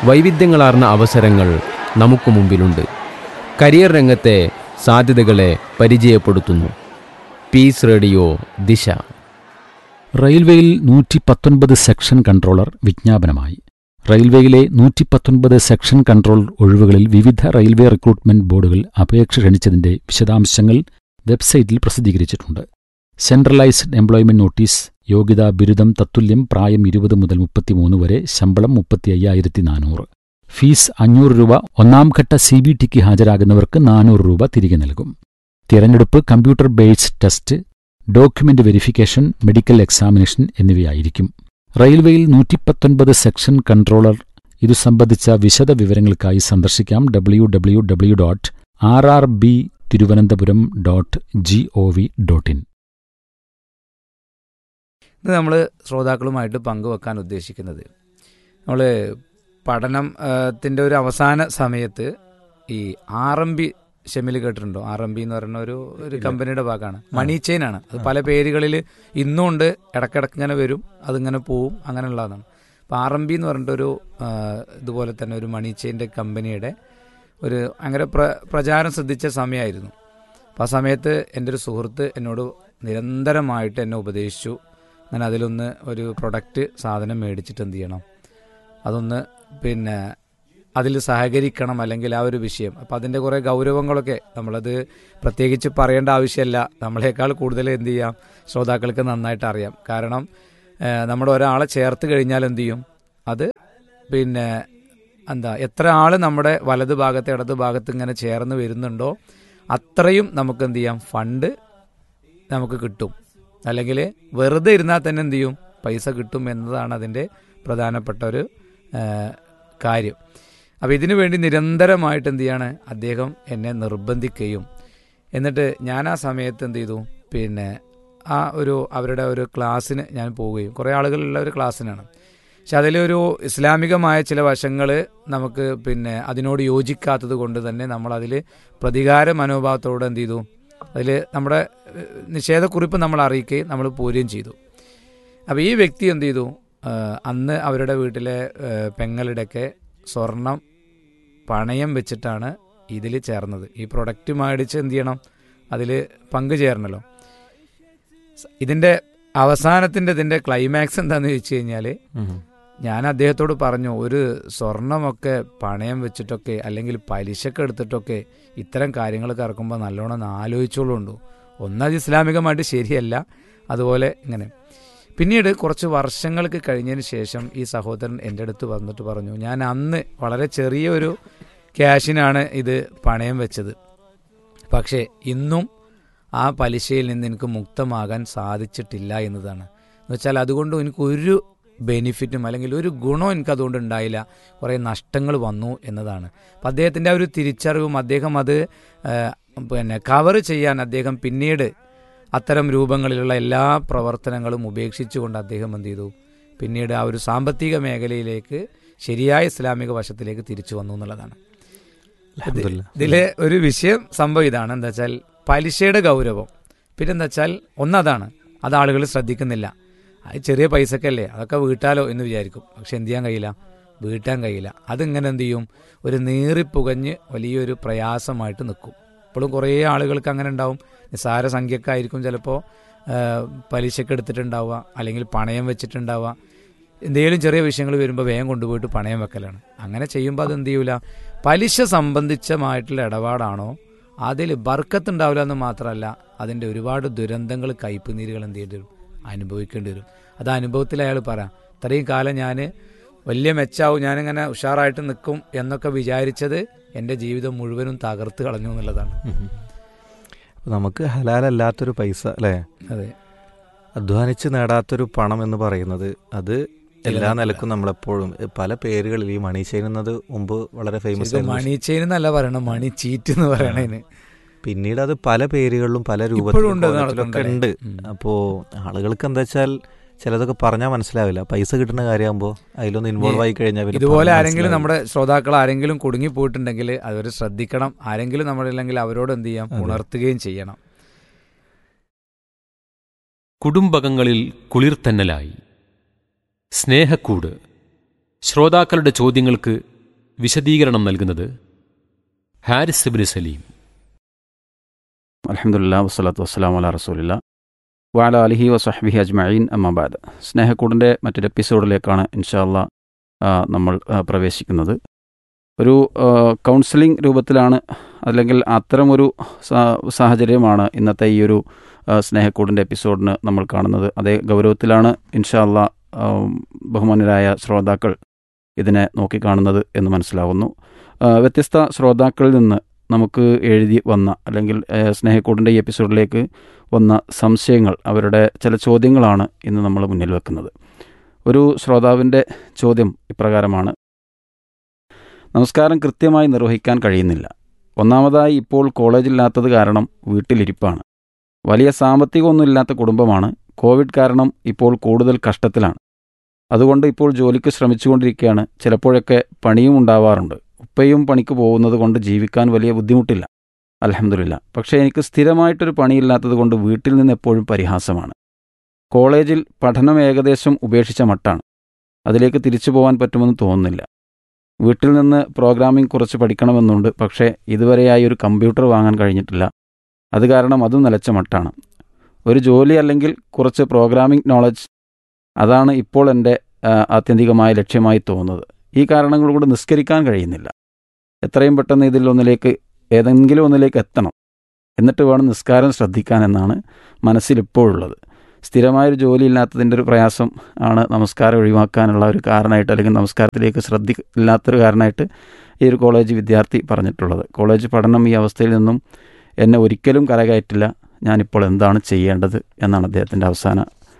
വൈവിധ്യങ്ങളാർന്ന അവസരങ്ങൾ നമുക്ക് മുമ്പിലുണ്ട് കരിയർ രംഗത്തെ സാധ്യതകളെ പരിചയപ്പെടുത്തുന്നു പീസ് റേഡിയോ ദിശ റെയിൽവേയിൽ നൂറ്റി പത്തൊൻപത് സെക്ഷൻ കൺട്രോളർ വിജ്ഞാപനമായി റെയിൽവേയിലെ നൂറ്റി പത്തൊൻപത് സെക്ഷൻ കൺട്രോൾ ഒഴിവുകളിൽ വിവിധ റെയിൽവേ റിക്രൂട്ട്മെന്റ് ബോർഡുകൾ അപേക്ഷ ക്ഷണിച്ചതിന്റെ വിശദാംശങ്ങൾ വെബ്സൈറ്റിൽ പ്രസിദ്ധീകരിച്ചിട്ടുണ്ട് സെൻട്രലൈസ്ഡ് എംപ്ലോയ്മെന്റ് നോട്ടീസ് യോഗ്യതാ ബിരുദം തത്തുല്യം പ്രായം ഇരുപത് മുതൽ മുപ്പത്തിമൂന്ന് വരെ ശമ്പളം മുപ്പത്തി അയ്യായിരത്തി നാനൂറ് ഫീസ് അഞ്ഞൂറ് രൂപ ഒന്നാം ഘട്ട സി ബി ടിക്ക് ഹാജരാകുന്നവർക്ക് നാനൂറ് രൂപ തിരികെ നൽകും തിരഞ്ഞെടുപ്പ് computer based test document verification medical examination എന്നിവയായിരിക്കും റെയിൽവേയിൽ നൂറ്റിപ്പത്തൊൻപത് സെക്ഷൻ കൺട്രോളർ ഇതു സംബന്ധിച്ച വിശദ വിവരങ്ങൾക്കായി സന്ദർശിക്കാം W W W dot R R B Thiruvananthapuram dot G O V dot in ഇത് നമ്മൾ ശ്രോതാക്കളുമായിട്ട് പങ്കുവെക്കാൻ ഉദ്ദേശിക്കുന്നത് നമ്മൾ പഠനം ത്തിൻ്റെ ഒരു അവസാന സമയത്ത് ഈ ആർ എം ബി ഷെമിൽ കേട്ടിട്ടുണ്ടോ ആർ എം ബി എന്ന് പറയുന്ന ഒരു ഒരു കമ്പനിയുടെ ഭാഗമാണ് മണി ചെയിൻ ആണ് അത് പല പേരുകളിൽ ഇന്നും ഉണ്ട് ഇടക്കിടക്ക് ഇങ്ങനെ വരും അതിങ്ങനെ പോവും അങ്ങനെയുള്ളതാണ് അപ്പോൾ ആർ എം ബി എന്ന് പറഞ്ഞിട്ടൊരു ആ, ഇതുപോലെ തന്നെ ഒരു മണി ചെയിൻ്റെ കമ്പനിയുടെ ഒരു അങ്ങനെ പ്ര പ്രചാരം ശ്രദ്ധിച്ച സമയമായിരുന്നു അപ്പോൾ ആ സമയത്ത് എൻ്റെ ഒരു സുഹൃത്ത് എന്നോട് നിരന്തരമായിട്ട് എന്നെ ഉപദേശിച്ചു ഞാൻ അതിലൊന്ന് ഒരു പ്രൊഡക്റ്റ് സാധനം മേടിച്ചിട്ട് എന്ത് ചെയ്യണം അതൊന്ന് പിന്നെ അതിൽ സഹകരിക്കണം അല്ലെങ്കിൽ ആ ഒരു വിഷയം അപ്പം അതിൻ്റെ കുറേ ഗൗരവങ്ങളൊക്കെ നമ്മളത് പ്രത്യേകിച്ച് പറയേണ്ട ആവശ്യമല്ല നമ്മളെക്കാൾ കൂടുതൽ എന്ത് ചെയ്യാം ശ്രോതാക്കൾക്ക് നന്നായിട്ട് അറിയാം കാരണം ഏഹ്, നമ്മുടെ ഒരാളെ ചേർത്ത് കഴിഞ്ഞാൽ എന്ത് ചെയ്യും അത് പിന്നെ എന്താ എത്ര ആൾ നമ്മുടെ വലത് ഭാഗത്ത് ഇടത് ഭാഗത്ത് ഇങ്ങനെ ചേർന്ന് വരുന്നുണ്ടോ അത്രയും നമുക്ക് എന്ത് ചെയ്യാം ഫണ്ട് നമുക്ക് കിട്ടും അല്ലെങ്കിൽ വെറുതെ ഇരുന്നാൽ തന്നെ എന്ത് ചെയ്യും പൈസ കിട്ടും എന്നതാണ് അതിൻ്റെ പ്രധാനപ്പെട്ട ഒരു ആ, കാര്യം അപ്പോൾ ഇതിനു വേണ്ടി നിരന്തരമായിട്ട് എന്ത് ചെയ്യാണ് അദ്ദേഹം എന്നെ നിർബന്ധിക്കുകയും എന്നിട്ട് ഞാൻ ആ സമയത്ത് എന്ത് ചെയ്തു പിന്നെ ആ ഒരു അവരുടെ ഒരു ക്ലാസ്സിന് ഞാൻ പോവുകയും കുറേ ആളുകളുള്ള ഒരു ക്ലാസ്സിനാണ് പക്ഷെ അതിലൊരു ഇസ്ലാമികമായ ചില വശങ്ങൾ നമുക്ക് പിന്നെ അതിനോട് യോജിക്കാത്തത് കൊണ്ട് തന്നെ നമ്മളതിൽ പ്രതികാര മനോഭാവത്തോടെ എന്ത് ചെയ്തു അതിൽ നമ്മുടെ ഏഹ്, നിഷേധക്കുറിപ്പ് നമ്മൾ അറിയിക്കുകയും നമ്മൾ പോരുകയും ചെയ്തു അപ്പോൾ ഈ വ്യക്തി എന്ത് ചെയ്തു ആഹ്, അന്ന് അവരുടെ വീട്ടിലെ ഏഹ്, പെങ്ങളുടെയൊക്കെ സ്വർണം പണയം വെച്ചിട്ടാണ് ഇതിൽ ചേർന്നത് ഈ പ്രൊഡക്റ്റ് മേടിച്ച് എന്ത് ചെയ്യണം അതിൽ പങ്കുചേരണല്ലോ ഇതിൻ്റെ അവസാനത്തിൻ്റെ ഇതിൻ്റെ ക്ലൈമാക്സ് എന്താണെന്ന് ചോദിച്ചു കഴിഞ്ഞാൽ ഞാൻ അദ്ദേഹത്തോട് പറഞ്ഞു ഒരു സ്വർണമൊക്കെ പണയം വെച്ചിട്ടൊക്കെ അല്ലെങ്കിൽ പലിശക്ക് എടുത്തിട്ടൊക്കെ ഇത്തരം കാര്യങ്ങളൊക്കെ ഇറക്കുമ്പോൾ നല്ലോണം ഒന്ന് ആലോചിച്ചോളുണ്ടു ഒന്നത് ഇസ്ലാമികമായിട്ട് ശരിയല്ല അതുപോലെ ഇങ്ങനെ പിന്നീട് കുറച്ച് വർഷങ്ങൾക്ക് കഴിഞ്ഞതിന് ശേഷം ഈ സഹോദരൻ എൻ്റെ അടുത്ത് വന്നിട്ട് പറഞ്ഞു ഞാൻ അന്ന് വളരെ ചെറിയൊരു ക്യാഷിനാണ് ഇത് പണയം വെച്ചത് പക്ഷേ ഇന്നും ആ പലിശയിൽ നിന്ന് എനിക്ക് മുക്തമാകാൻ സാധിച്ചിട്ടില്ല എന്നതാണ് എന്ന് വെച്ചാൽ അതുകൊണ്ട് എനിക്ക് ഒരു ബെനിഫിറ്റും അല്ലെങ്കിൽ ഒരു ഗുണവും എനിക്ക് അതുകൊണ്ട് ഉണ്ടായില്ല കുറേ നഷ്ടങ്ങൾ വന്നു എന്നതാണ് അപ്പം അദ്ദേഹത്തിൻ്റെ ആ ഒരു തിരിച്ചറിവും അദ്ദേഹം അത് ആ, പിന്നെ കവർ ചെയ്യാൻ അദ്ദേഹം പിന്നീട് അത്തരം രൂപങ്ങളിലുള്ള എല്ലാ പ്രവർത്തനങ്ങളും ഉപേക്ഷിച്ചുകൊണ്ട് അദ്ദേഹം എന്ത് ചെയ്തു പിന്നീട് ആ ഒരു സാമ്പത്തിക മേഖലയിലേക്ക് ശരിയായ ഇസ്ലാമിക വശത്തിലേക്ക് തിരിച്ചു വന്നു എന്നുള്ളതാണ് അൽഹംദുലില്ലാ. ഇതിലെ ഒരു വിഷയം സംഭവം ഇതാണ് എന്താ വെച്ചാൽ പലിശയുടെ ഗൗരവം പിന്നെന്താ വെച്ചാൽ ഒന്നതാണ് അത് ആളുകൾ ശ്രദ്ധിക്കുന്നില്ല അത് ചെറിയ പൈസക്കല്ലേ അതൊക്കെ വീട്ടാലോ എന്ന് വിചാരിക്കും പക്ഷെ എന്ത് ചെയ്യാൻ കഴിയില്ല വീട്ടാൻ കഴിയില്ല അതിങ്ങനെ എന്ത് ചെയ്യും ഒരു നീറിപ്പുകഞ്ഞ് വലിയൊരു പ്രയാസമായിട്ട് നിൽക്കും ഇപ്പോഴും കുറേ ആളുകൾക്ക് അങ്ങനെ ഉണ്ടാവും നിസ്സാര സംഖ്യക്കായിരിക്കും ചിലപ്പോൾ പലിശക്ക് എടുത്തിട്ടുണ്ടാവുക അല്ലെങ്കിൽ പണയം വെച്ചിട്ടുണ്ടാവുക എന്തെങ്കിലും ചെറിയ വിഷയങ്ങൾ വരുമ്പോൾ വേഗം കൊണ്ടുപോയിട്ട് പണയം വെക്കലാണ് അങ്ങനെ ചെയ്യുമ്പോൾ അത് എന്ത് ചെയ്യൂല പലിശ സംബന്ധിച്ചമായിട്ടുള്ള ഇടപാടാണോ അതിൽ ബർക്കത്തുണ്ടാവില്ല എന്ന് മാത്രമല്ല അതിൻ്റെ ഒരുപാട് ദുരന്തങ്ങൾ കയ്പുനീരുകൾ എന്ത് ചെയ്യേണ്ടി വരും അനുഭവിക്കേണ്ടി വരും അത് അനുഭവത്തിൽ അയാൾ പറയാം ഇത്രയും കാലം ഞാൻ വലിയ മെച്ചാവും ഞാനിങ്ങനെ ഉഷാറായിട്ട് നിൽക്കും എന്നൊക്കെ വിചാരിച്ചത് എൻ്റെ ജീവിതം മുഴുവനും തകർത്ത് കളഞ്ഞു എന്നുള്ളതാണ് അപ്പൊ നമുക്ക് ഹലാലല്ലാത്തൊരു പൈസ അല്ലേ അതെ അധ്വാനിച്ച് നേടാത്തൊരു പണം എന്ന് പറയുന്നത് അത് എല്ലാ നിലക്കും നമ്മളെപ്പോഴും എ, പല പേരുകളിൽ ഈ മണി ചെയ്യുന്നത് മുമ്പ് വളരെ ഫേമസ് ശരിക്കും ആയിരുന്നു മണി ചെയിൻ എന്നല്ല പറയണം മണി ചീറ്റ് എന്ന് പറയണതിന് പിന്നീട് അത് പല പേരുകളിലും പല ഇപ്പോഴും രൂപത്തിലും ഉണ്ട് അത് കോലത്തിലൊക്കെ ഉണ്ട് നടക്കുന്നുണ്ട്. ഉം. അപ്പോൾ ആളുകൾക്ക് എന്താ വെച്ചാൽ ചിലതൊക്കെ പറഞ്ഞാൽ മനസ്സിലാവില്ല പൈസ കിട്ടുന്ന കാര്യമാകുമ്പോൾ അതിലൊന്ന് ഇൻവോൾവ് ആയി കഴിഞ്ഞാൽ പിന്നെ ഇതുപോലെ പറഞ്ഞാൽ ആരെങ്കിലും മനസ്സിലാവില്ല. നമ്മുടെ ശ്രോതാക്കൾ ആരെങ്കിലും കുടുങ്ങി പോയിട്ടുണ്ടെങ്കിൽ അവർ ശ്രദ്ധിക്കണം ആരെങ്കിലും നമ്മളില്ലെങ്കിൽ അവരോട് എന്ത് ചെയ്യാം അതെ. ഉണർത്തുകയും ചെയ്യണം കുടുംബകങ്ങളിൽ കുളിർത്തന്നലായി സ്നേഹക്കൂട് ശ്രോതാക്കളുടെ ചോദ്യങ്ങൾക്ക് വിശദീകരണം നൽകുന്നത് ഹാരിസ് ഇബ്നു സലീം അലഹമുല്ല വസ്സലാത്തു വസ്സലാം അല റസൂലില്ല വാല അലിഹി വസഹബിഹി അജ്മഈൻ അമ്മബാദ് സ്നേഹക്കൂടിൻ്റെ മറ്റൊരു എപ്പിസോഡിലേക്കാണ് ഇൻഷാല്ല നമ്മൾ ആ, പ്രവേശിക്കുന്നത് ഒരു ആ, കൗൺസിലിംഗ് രൂപത്തിലാണ് അല്ലെങ്കിൽ അത്തരമൊരു സാ- സാഹചര്യമാണ് ഇന്നത്തെ ഈ ഒരു ആ, സ്നേഹക്കൂടിൻ്റെ എപ്പിസോഡിന് നമ്മൾ കാണുന്നത് അതേ ഗൗരവത്തിലാണ് ഇൻഷാല്ല ബഹുമാനരായ ശ്രോതാക്കൾ ഇതിനെ നോക്കിക്കാണുന്നത് എന്ന് മനസ്സിലാവുന്നു ആ, വ്യത്യസ്ത ശ്രോതാക്കളിൽ നിന്ന് നമുക്ക് എഴുതി വന്ന അല്ലെങ്കിൽ ഏഹ്, സ്നേഹക്കൂടിൻ്റെ ഈ എപ്പിസോഡിലേക്ക് വന്ന സംശയങ്ങൾ അവരുടെ ചില ചോദ്യങ്ങളാണ് ഇന്ന് നമ്മൾ മുന്നിൽ വെക്കുന്നത് ഒരു ശ്രോതാവിൻ്റെ ചോദ്യം ഇപ്രകാരമാണ് നമസ്കാരം കൃത്യമായി നിർവഹിക്കാൻ കഴിയുന്നില്ല ഒന്നാമതായി ഇപ്പോൾ കോളേജില്ലാത്തത് കാരണം വീട്ടിലിരിപ്പാണ് വലിയ സാമ്പത്തികമൊന്നുമില്ലാത്ത കുടുംബമാണ് കോവിഡ് കാരണം ഇപ്പോൾ കൂടുതൽ കഷ്ടത്തിലാണ് അതുകൊണ്ട് ഇപ്പോൾ ജോലിക്ക് ശ്രമിച്ചുകൊണ്ടിരിക്കുകയാണ് ചിലപ്പോഴൊക്കെ പണിയും ഉണ്ടാവാറുണ്ട് ഉപ്പയും പണിക്ക് പോകുന്നത് കൊണ്ട് ജീവിക്കാൻ വലിയ ബുദ്ധിമുട്ടില്ല അലഹമില്ല പക്ഷേ എനിക്ക് സ്ഥിരമായിട്ടൊരു പണിയില്ലാത്തത് കൊണ്ട് വീട്ടിൽ നിന്ന് എപ്പോഴും പരിഹാസമാണ് കോളേജിൽ പഠനം ഏകദേശം ഉപേക്ഷിച്ച മട്ടാണ് അതിലേക്ക് തിരിച്ചു പോകാൻ പറ്റുമെന്ന് തോന്നുന്നില്ല വീട്ടിൽ നിന്ന് പ്രോഗ്രാമിംഗ് കുറച്ച് പഠിക്കണമെന്നുണ്ട് പക്ഷേ ഇതുവരെയായി ഒരു കമ്പ്യൂട്ടർ വാങ്ങാൻ കഴിഞ്ഞിട്ടില്ല അത് കാരണം അതും നിലച്ച മട്ടാണ് ഒരു ജോലി അല്ലെങ്കിൽ കുറച്ച് പ്രോഗ്രാമിംഗ് നോളജ് അതാണ് ഇപ്പോൾ എൻ്റെ ആ, ആത്യന്തികമായ ലക്ഷ്യമായി തോന്നുന്നത് ഈ കാരണങ്ങൾ കൊണ്ട് നിസ്കരിക്കാൻ കഴിയുന്നില്ല എത്രയും പെട്ടെന്ന് ഇതിൽ ഒന്നിലേക്ക് ഏതെങ്കിലും ഒന്നിലേക്ക് എത്തണം എന്നിട്ട് വേണം നിസ്കാരം ശ്രദ്ധിക്കാൻ എന്നാണ് മനസ്സിൽ ഇപ്പോഴുള്ളത് സ്ഥിരമായൊരു ജോലി ഇല്ലാത്തതിൻ്റെ ഒരു പ്രയാസം ആണ് നമസ്കാരം ഒഴിവാക്കാനുള്ള ഒരു കാരണമായിട്ട് അല്ലെങ്കിൽ നമസ്കാരത്തിലേക്ക് ശ്രദ്ധ ഇല്ലാത്തൊരു കാരണമായിട്ട് ഈ ഒരു കോളേജ് വിദ്യാർത്ഥി പറഞ്ഞിട്ടുള്ളത് കോളേജ് പഠനം ഈ അവസ്ഥയിൽ നിന്നും എന്നെ ഒരിക്കലും കരകയറ്റില്ല ഞാനിപ്പോൾ എന്താണ് ചെയ്യേണ്ടത് എന്നാണ് അദ്ദേഹത്തിൻ്റെ അവസാന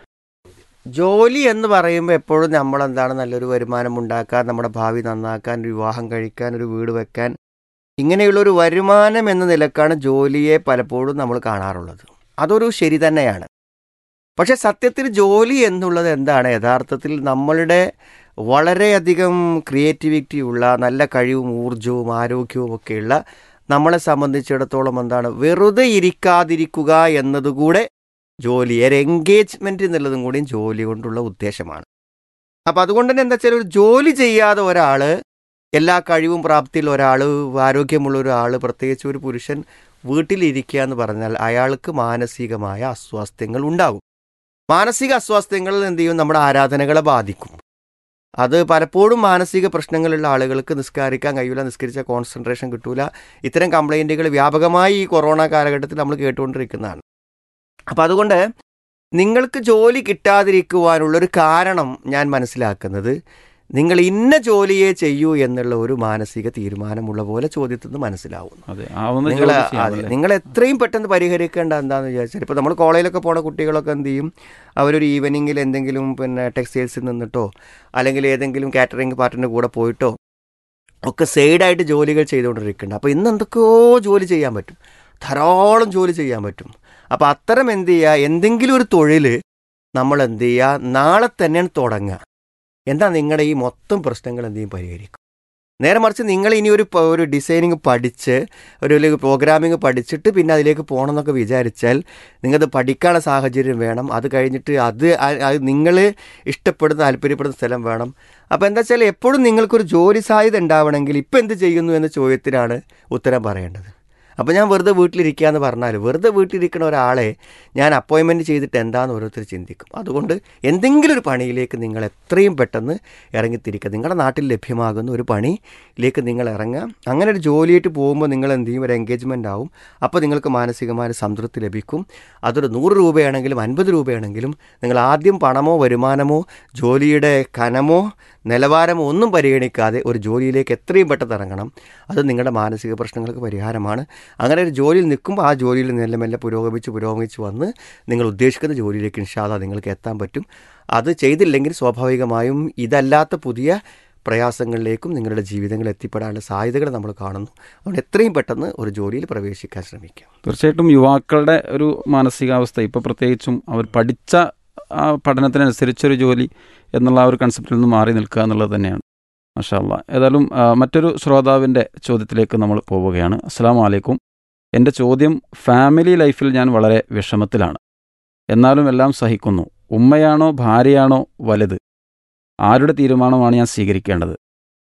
ജോലി എന്ന് പറയുമ്പോൾ എപ്പോഴും നമ്മൾ എന്താണ് നല്ലൊരു വരുമാനം ഉണ്ടാക്കാൻ നമ്മുടെ ഭാവി നന്നാക്കാൻ ഒരു വിവാഹം കഴിക്കാൻ ഒരു വീട് വെക്കാൻ ഇങ്ങനെയുള്ള ഒരു വരുമാനം എന്ന നിലക്കാണ് ജോലിയെ പലപ്പോഴും നമ്മൾ കാണാറുള്ളത് അതൊരു ശരി തന്നെയാണ് പക്ഷെ സത്യത്തിൽ ജോലി എന്നുള്ളത് എന്താണ് യഥാർത്ഥത്തിൽ നമ്മളുടെ വളരെയധികം ക്രിയേറ്റിവിറ്റി ഉള്ള നല്ല കഴിവും ഊർജവും ആരോഗ്യവും ഒക്കെയുള്ള നമ്മളെ സംബന്ധിച്ചിടത്തോളം എന്താണ് വെറുതെ ഇരിക്കാതിരിക്കുക എന്നതുകൂടെ ജോലി ഒരു എൻഗേജ്മെന്റ് എന്നുള്ളതും കൂടിയും ജോലി കൊണ്ടുള്ള ഉദ്ദേശമാണ് അപ്പം അതുകൊണ്ട് തന്നെ എന്താ വെച്ചാൽ ഒരു ജോലി ചെയ്യാതെ ഒരാൾ എല്ലാ കഴിവും പ്രാപ്തിയുള്ള ഒരാൾ ആരോഗ്യമുള്ള ഒരാൾ പ്രത്യേകിച്ച് ഒരു പുരുഷൻ വീട്ടിലിരിക്കുക എന്ന് പറഞ്ഞാൽ അയാൾക്ക് മാനസികമായ അസ്വാസ്ഥ്യങ്ങൾ ഉണ്ടാകും മാനസിക അസ്വാസ്ഥ്യങ്ങൾ എന്ത് ചെയ്യും നമ്മുടെ ആരാധനകളെ ബാധിക്കും അത് പലപ്പോഴും മാനസിക പ്രശ്നങ്ങളുള്ള ആളുകൾക്ക് നിസ്കരിക്കാൻ കഴിയില്ല നിസ്കരിച്ച കോൺസെൻട്രേഷൻ കിട്ടൂല ഇത്തരം കംപ്ലൈൻറ്റുകൾ വ്യാപകമായി ഈ കൊറോണ കാലഘട്ടത്തിൽ നമ്മൾ കേട്ടുകൊണ്ടിരിക്കുന്നതാണ് അപ്പം അതുകൊണ്ട് നിങ്ങൾക്ക് ജോലി കിട്ടാതിരിക്കുവാനുള്ളൊരു കാരണം ഞാൻ മനസ്സിലാക്കുന്നത് നിങ്ങൾ ഇന്ന ജോലിയെ ചെയ്യൂ എന്നുള്ള ഒരു മാനസിക തീരുമാനമുള്ള പോലെ ചോദ്യത്തിൽ നിന്ന് മനസ്സിലാവുന്നു അതെ ആവുന്ന നിങ്ങൾ ജോലി അതെ ചെയ്യാമല്ലേ? നിങ്ങൾ എത്രയും പെട്ടെന്ന് പരിഹരിക്കേണ്ട എന്താണെന്ന് വിചാരിച്ചാൽ ഇപ്പോൾ നമ്മൾ കോളേജിലൊക്കെ പോണ കുട്ടികളൊക്കെ എന്ത് ചെയ്യും അവരൊരു ഈവനിങ്ങിൽ എന്തെങ്കിലും പിന്നെ ടെക്സ്റ്റൈൽസിൽ നിന്നിട്ടോ അല്ലെങ്കിൽ ഏതെങ്കിലും കാറ്ററിംഗ് പാർട്ടിൻ്റെ കൂടെ പോയിട്ടോ ഒക്കെ സൈഡായിട്ട് ജോലികൾ ചെയ്തുകൊണ്ടിരിക്കുന്നുണ്ട് അപ്പോൾ ഇന്ന് എന്തൊക്കെയോ ജോലി ചെയ്യാൻ പറ്റും ധാരാളം ജോലി ചെയ്യാൻ പറ്റും അപ്പോൾ അത്തരം എന്ത് ചെയ്യുക എന്തെങ്കിലും ഒരു തൊഴിൽ നമ്മൾ എന്ത് ചെയ്യുക നാളെ തന്നെയാണ് തുടങ്ങുക എന്താ നിങ്ങളുടെ ഈ മൊത്തം പ്രശ്നങ്ങൾ എന്ത് ചെയ്യും പരിഹരിക്കും നേരെ മറിച്ച് നിങ്ങൾ ഇനി ഒരു പ- ഒരു ഡിസൈനിങ് പഠിച്ച് ഒരു പ്രോഗ്രാമിംഗ് പഠിച്ചിട്ട് പിന്നെ അതിലേക്ക് പോകണം എന്നൊക്കെ വിചാരിച്ചാൽ നിങ്ങൾത് പഠിക്കാനുള്ള സാഹചര്യം വേണം അത് കഴിഞ്ഞിട്ട് അത് നിങ്ങൾ ഇഷ്ടപ്പെടുന്ന താല്പര്യപ്പെടുന്ന സ്ഥലം വേണം അപ്പോൾ എന്താ വെച്ചാൽ എപ്പോഴും നിങ്ങൾക്കൊരു ജോലി സാധ്യത ഉണ്ടാവണമെങ്കിൽ ഇപ്പം എന്ത് ചെയ്യുന്നു എന്ന ചോദ്യത്തിനാണ് ഉത്തരം പറയേണ്ടത് അപ്പോൾ ഞാൻ വെറുതെ വീട്ടിലിരിക്കുക എന്ന് പറഞ്ഞാൽ വെറുതെ വീട്ടിലിരിക്കുന്ന ഒരാളെ ഞാൻ അപ്പോയിൻമെൻറ്റ് ചെയ്തിട്ട് എന്താണെന്ന് ഓരോരുത്തർ ചിന്തിക്കും അതുകൊണ്ട് എന്തെങ്കിലും ഒരു പണിയിലേക്ക് നിങ്ങൾ എത്രയും പെട്ടെന്ന് ഇറങ്ങിത്തിരിക്കുക നിങ്ങളുടെ നാട്ടിൽ ലഭ്യമാകുന്ന ഒരു പണിയിലേക്ക് നിങ്ങൾ ഇറങ്ങുക അങ്ങനെ ഒരു ജോലിയായിട്ട് പോകുമ്പോൾ നിങ്ങൾ എന്ത് ചെയ്യും ഒരു എൻഗേജ്മെൻ്റ് ആവും അപ്പോൾ നിങ്ങൾക്ക് മാനസികമായ ഒരു സംതൃപ്തി ലഭിക്കും അതൊരു നൂറ് രൂപയാണെങ്കിലും അൻപത് രൂപയാണെങ്കിലും നിങ്ങൾ ആദ്യം പണമോ വരുമാനമോ ജോലിയുടെ കനമോ നിലവാരമോ ഒന്നും പരിഗണിക്കാതെ ഒരു ജോലിയിലേക്ക് എത്രയും പെട്ടെന്ന് ഇറങ്ങണം അത് നിങ്ങളുടെ മാനസിക പ്രശ്നങ്ങൾക്ക് പരിഹാരമാണ് അങ്ങനെ ഒരു ജോലിയിൽ നിൽക്കുമ്പോൾ ആ ജോലിയിൽ മെല്ലെ മെല്ലെ പുരോഗമിച്ച് പുരോഗമിച്ച് വന്ന് നിങ്ങൾ ഉദ്ദേശിക്കുന്ന ജോലിയിലേക്ക് ഇൻഷാല്ല നിങ്ങൾക്ക് എത്താൻ പറ്റും അത് ചെയ്തില്ലെങ്കിൽ സ്വാഭാവികമായും ഇതല്ലാത്ത പുതിയ പ്രയാസങ്ങളിലേക്കും നിങ്ങളുടെ ജീവിതങ്ങൾ എത്തിപ്പെടാനുള്ള സാധ്യതകൾ നമ്മൾ കാണുന്നു അതുകൊണ്ട് എത്രയും പെട്ടെന്ന് ഒരു ജോലിയിൽ പ്രവേശിക്കാൻ ശ്രമിക്കാം തീർച്ചയായിട്ടും യുവാക്കളുടെ ഒരു മാനസികാവസ്ഥ ഇപ്പോൾ പ്രത്യേകിച്ചും അവർ പഠിച്ച ആ പഠനത്തിനനുസരിച്ചൊരു ജോലി എന്നുള്ള ആ ഒരു കൺസെപ്റ്റിൽ നിന്ന് മാറി നിൽക്കുക എന്നുള്ളത് തന്നെയാണ് മഷാല്ല ഏതായാലും ആ, മറ്റൊരു ശ്രോതാവിൻ്റെ ചോദ്യത്തിലേക്ക് നമ്മൾ പോവുകയാണ് അസ്സാം വലൈക്കും എൻ്റെ ചോദ്യം ഫാമിലി ലൈഫിൽ ഞാൻ വളരെ വിഷമത്തിലാണ് എന്നാലും എല്ലാം സഹിക്കുന്നു ഉമ്മയാണോ ഭാര്യയാണോ വലുത് ആരുടെ തീരുമാനമാണ് ഞാൻ സ്വീകരിക്കേണ്ടത്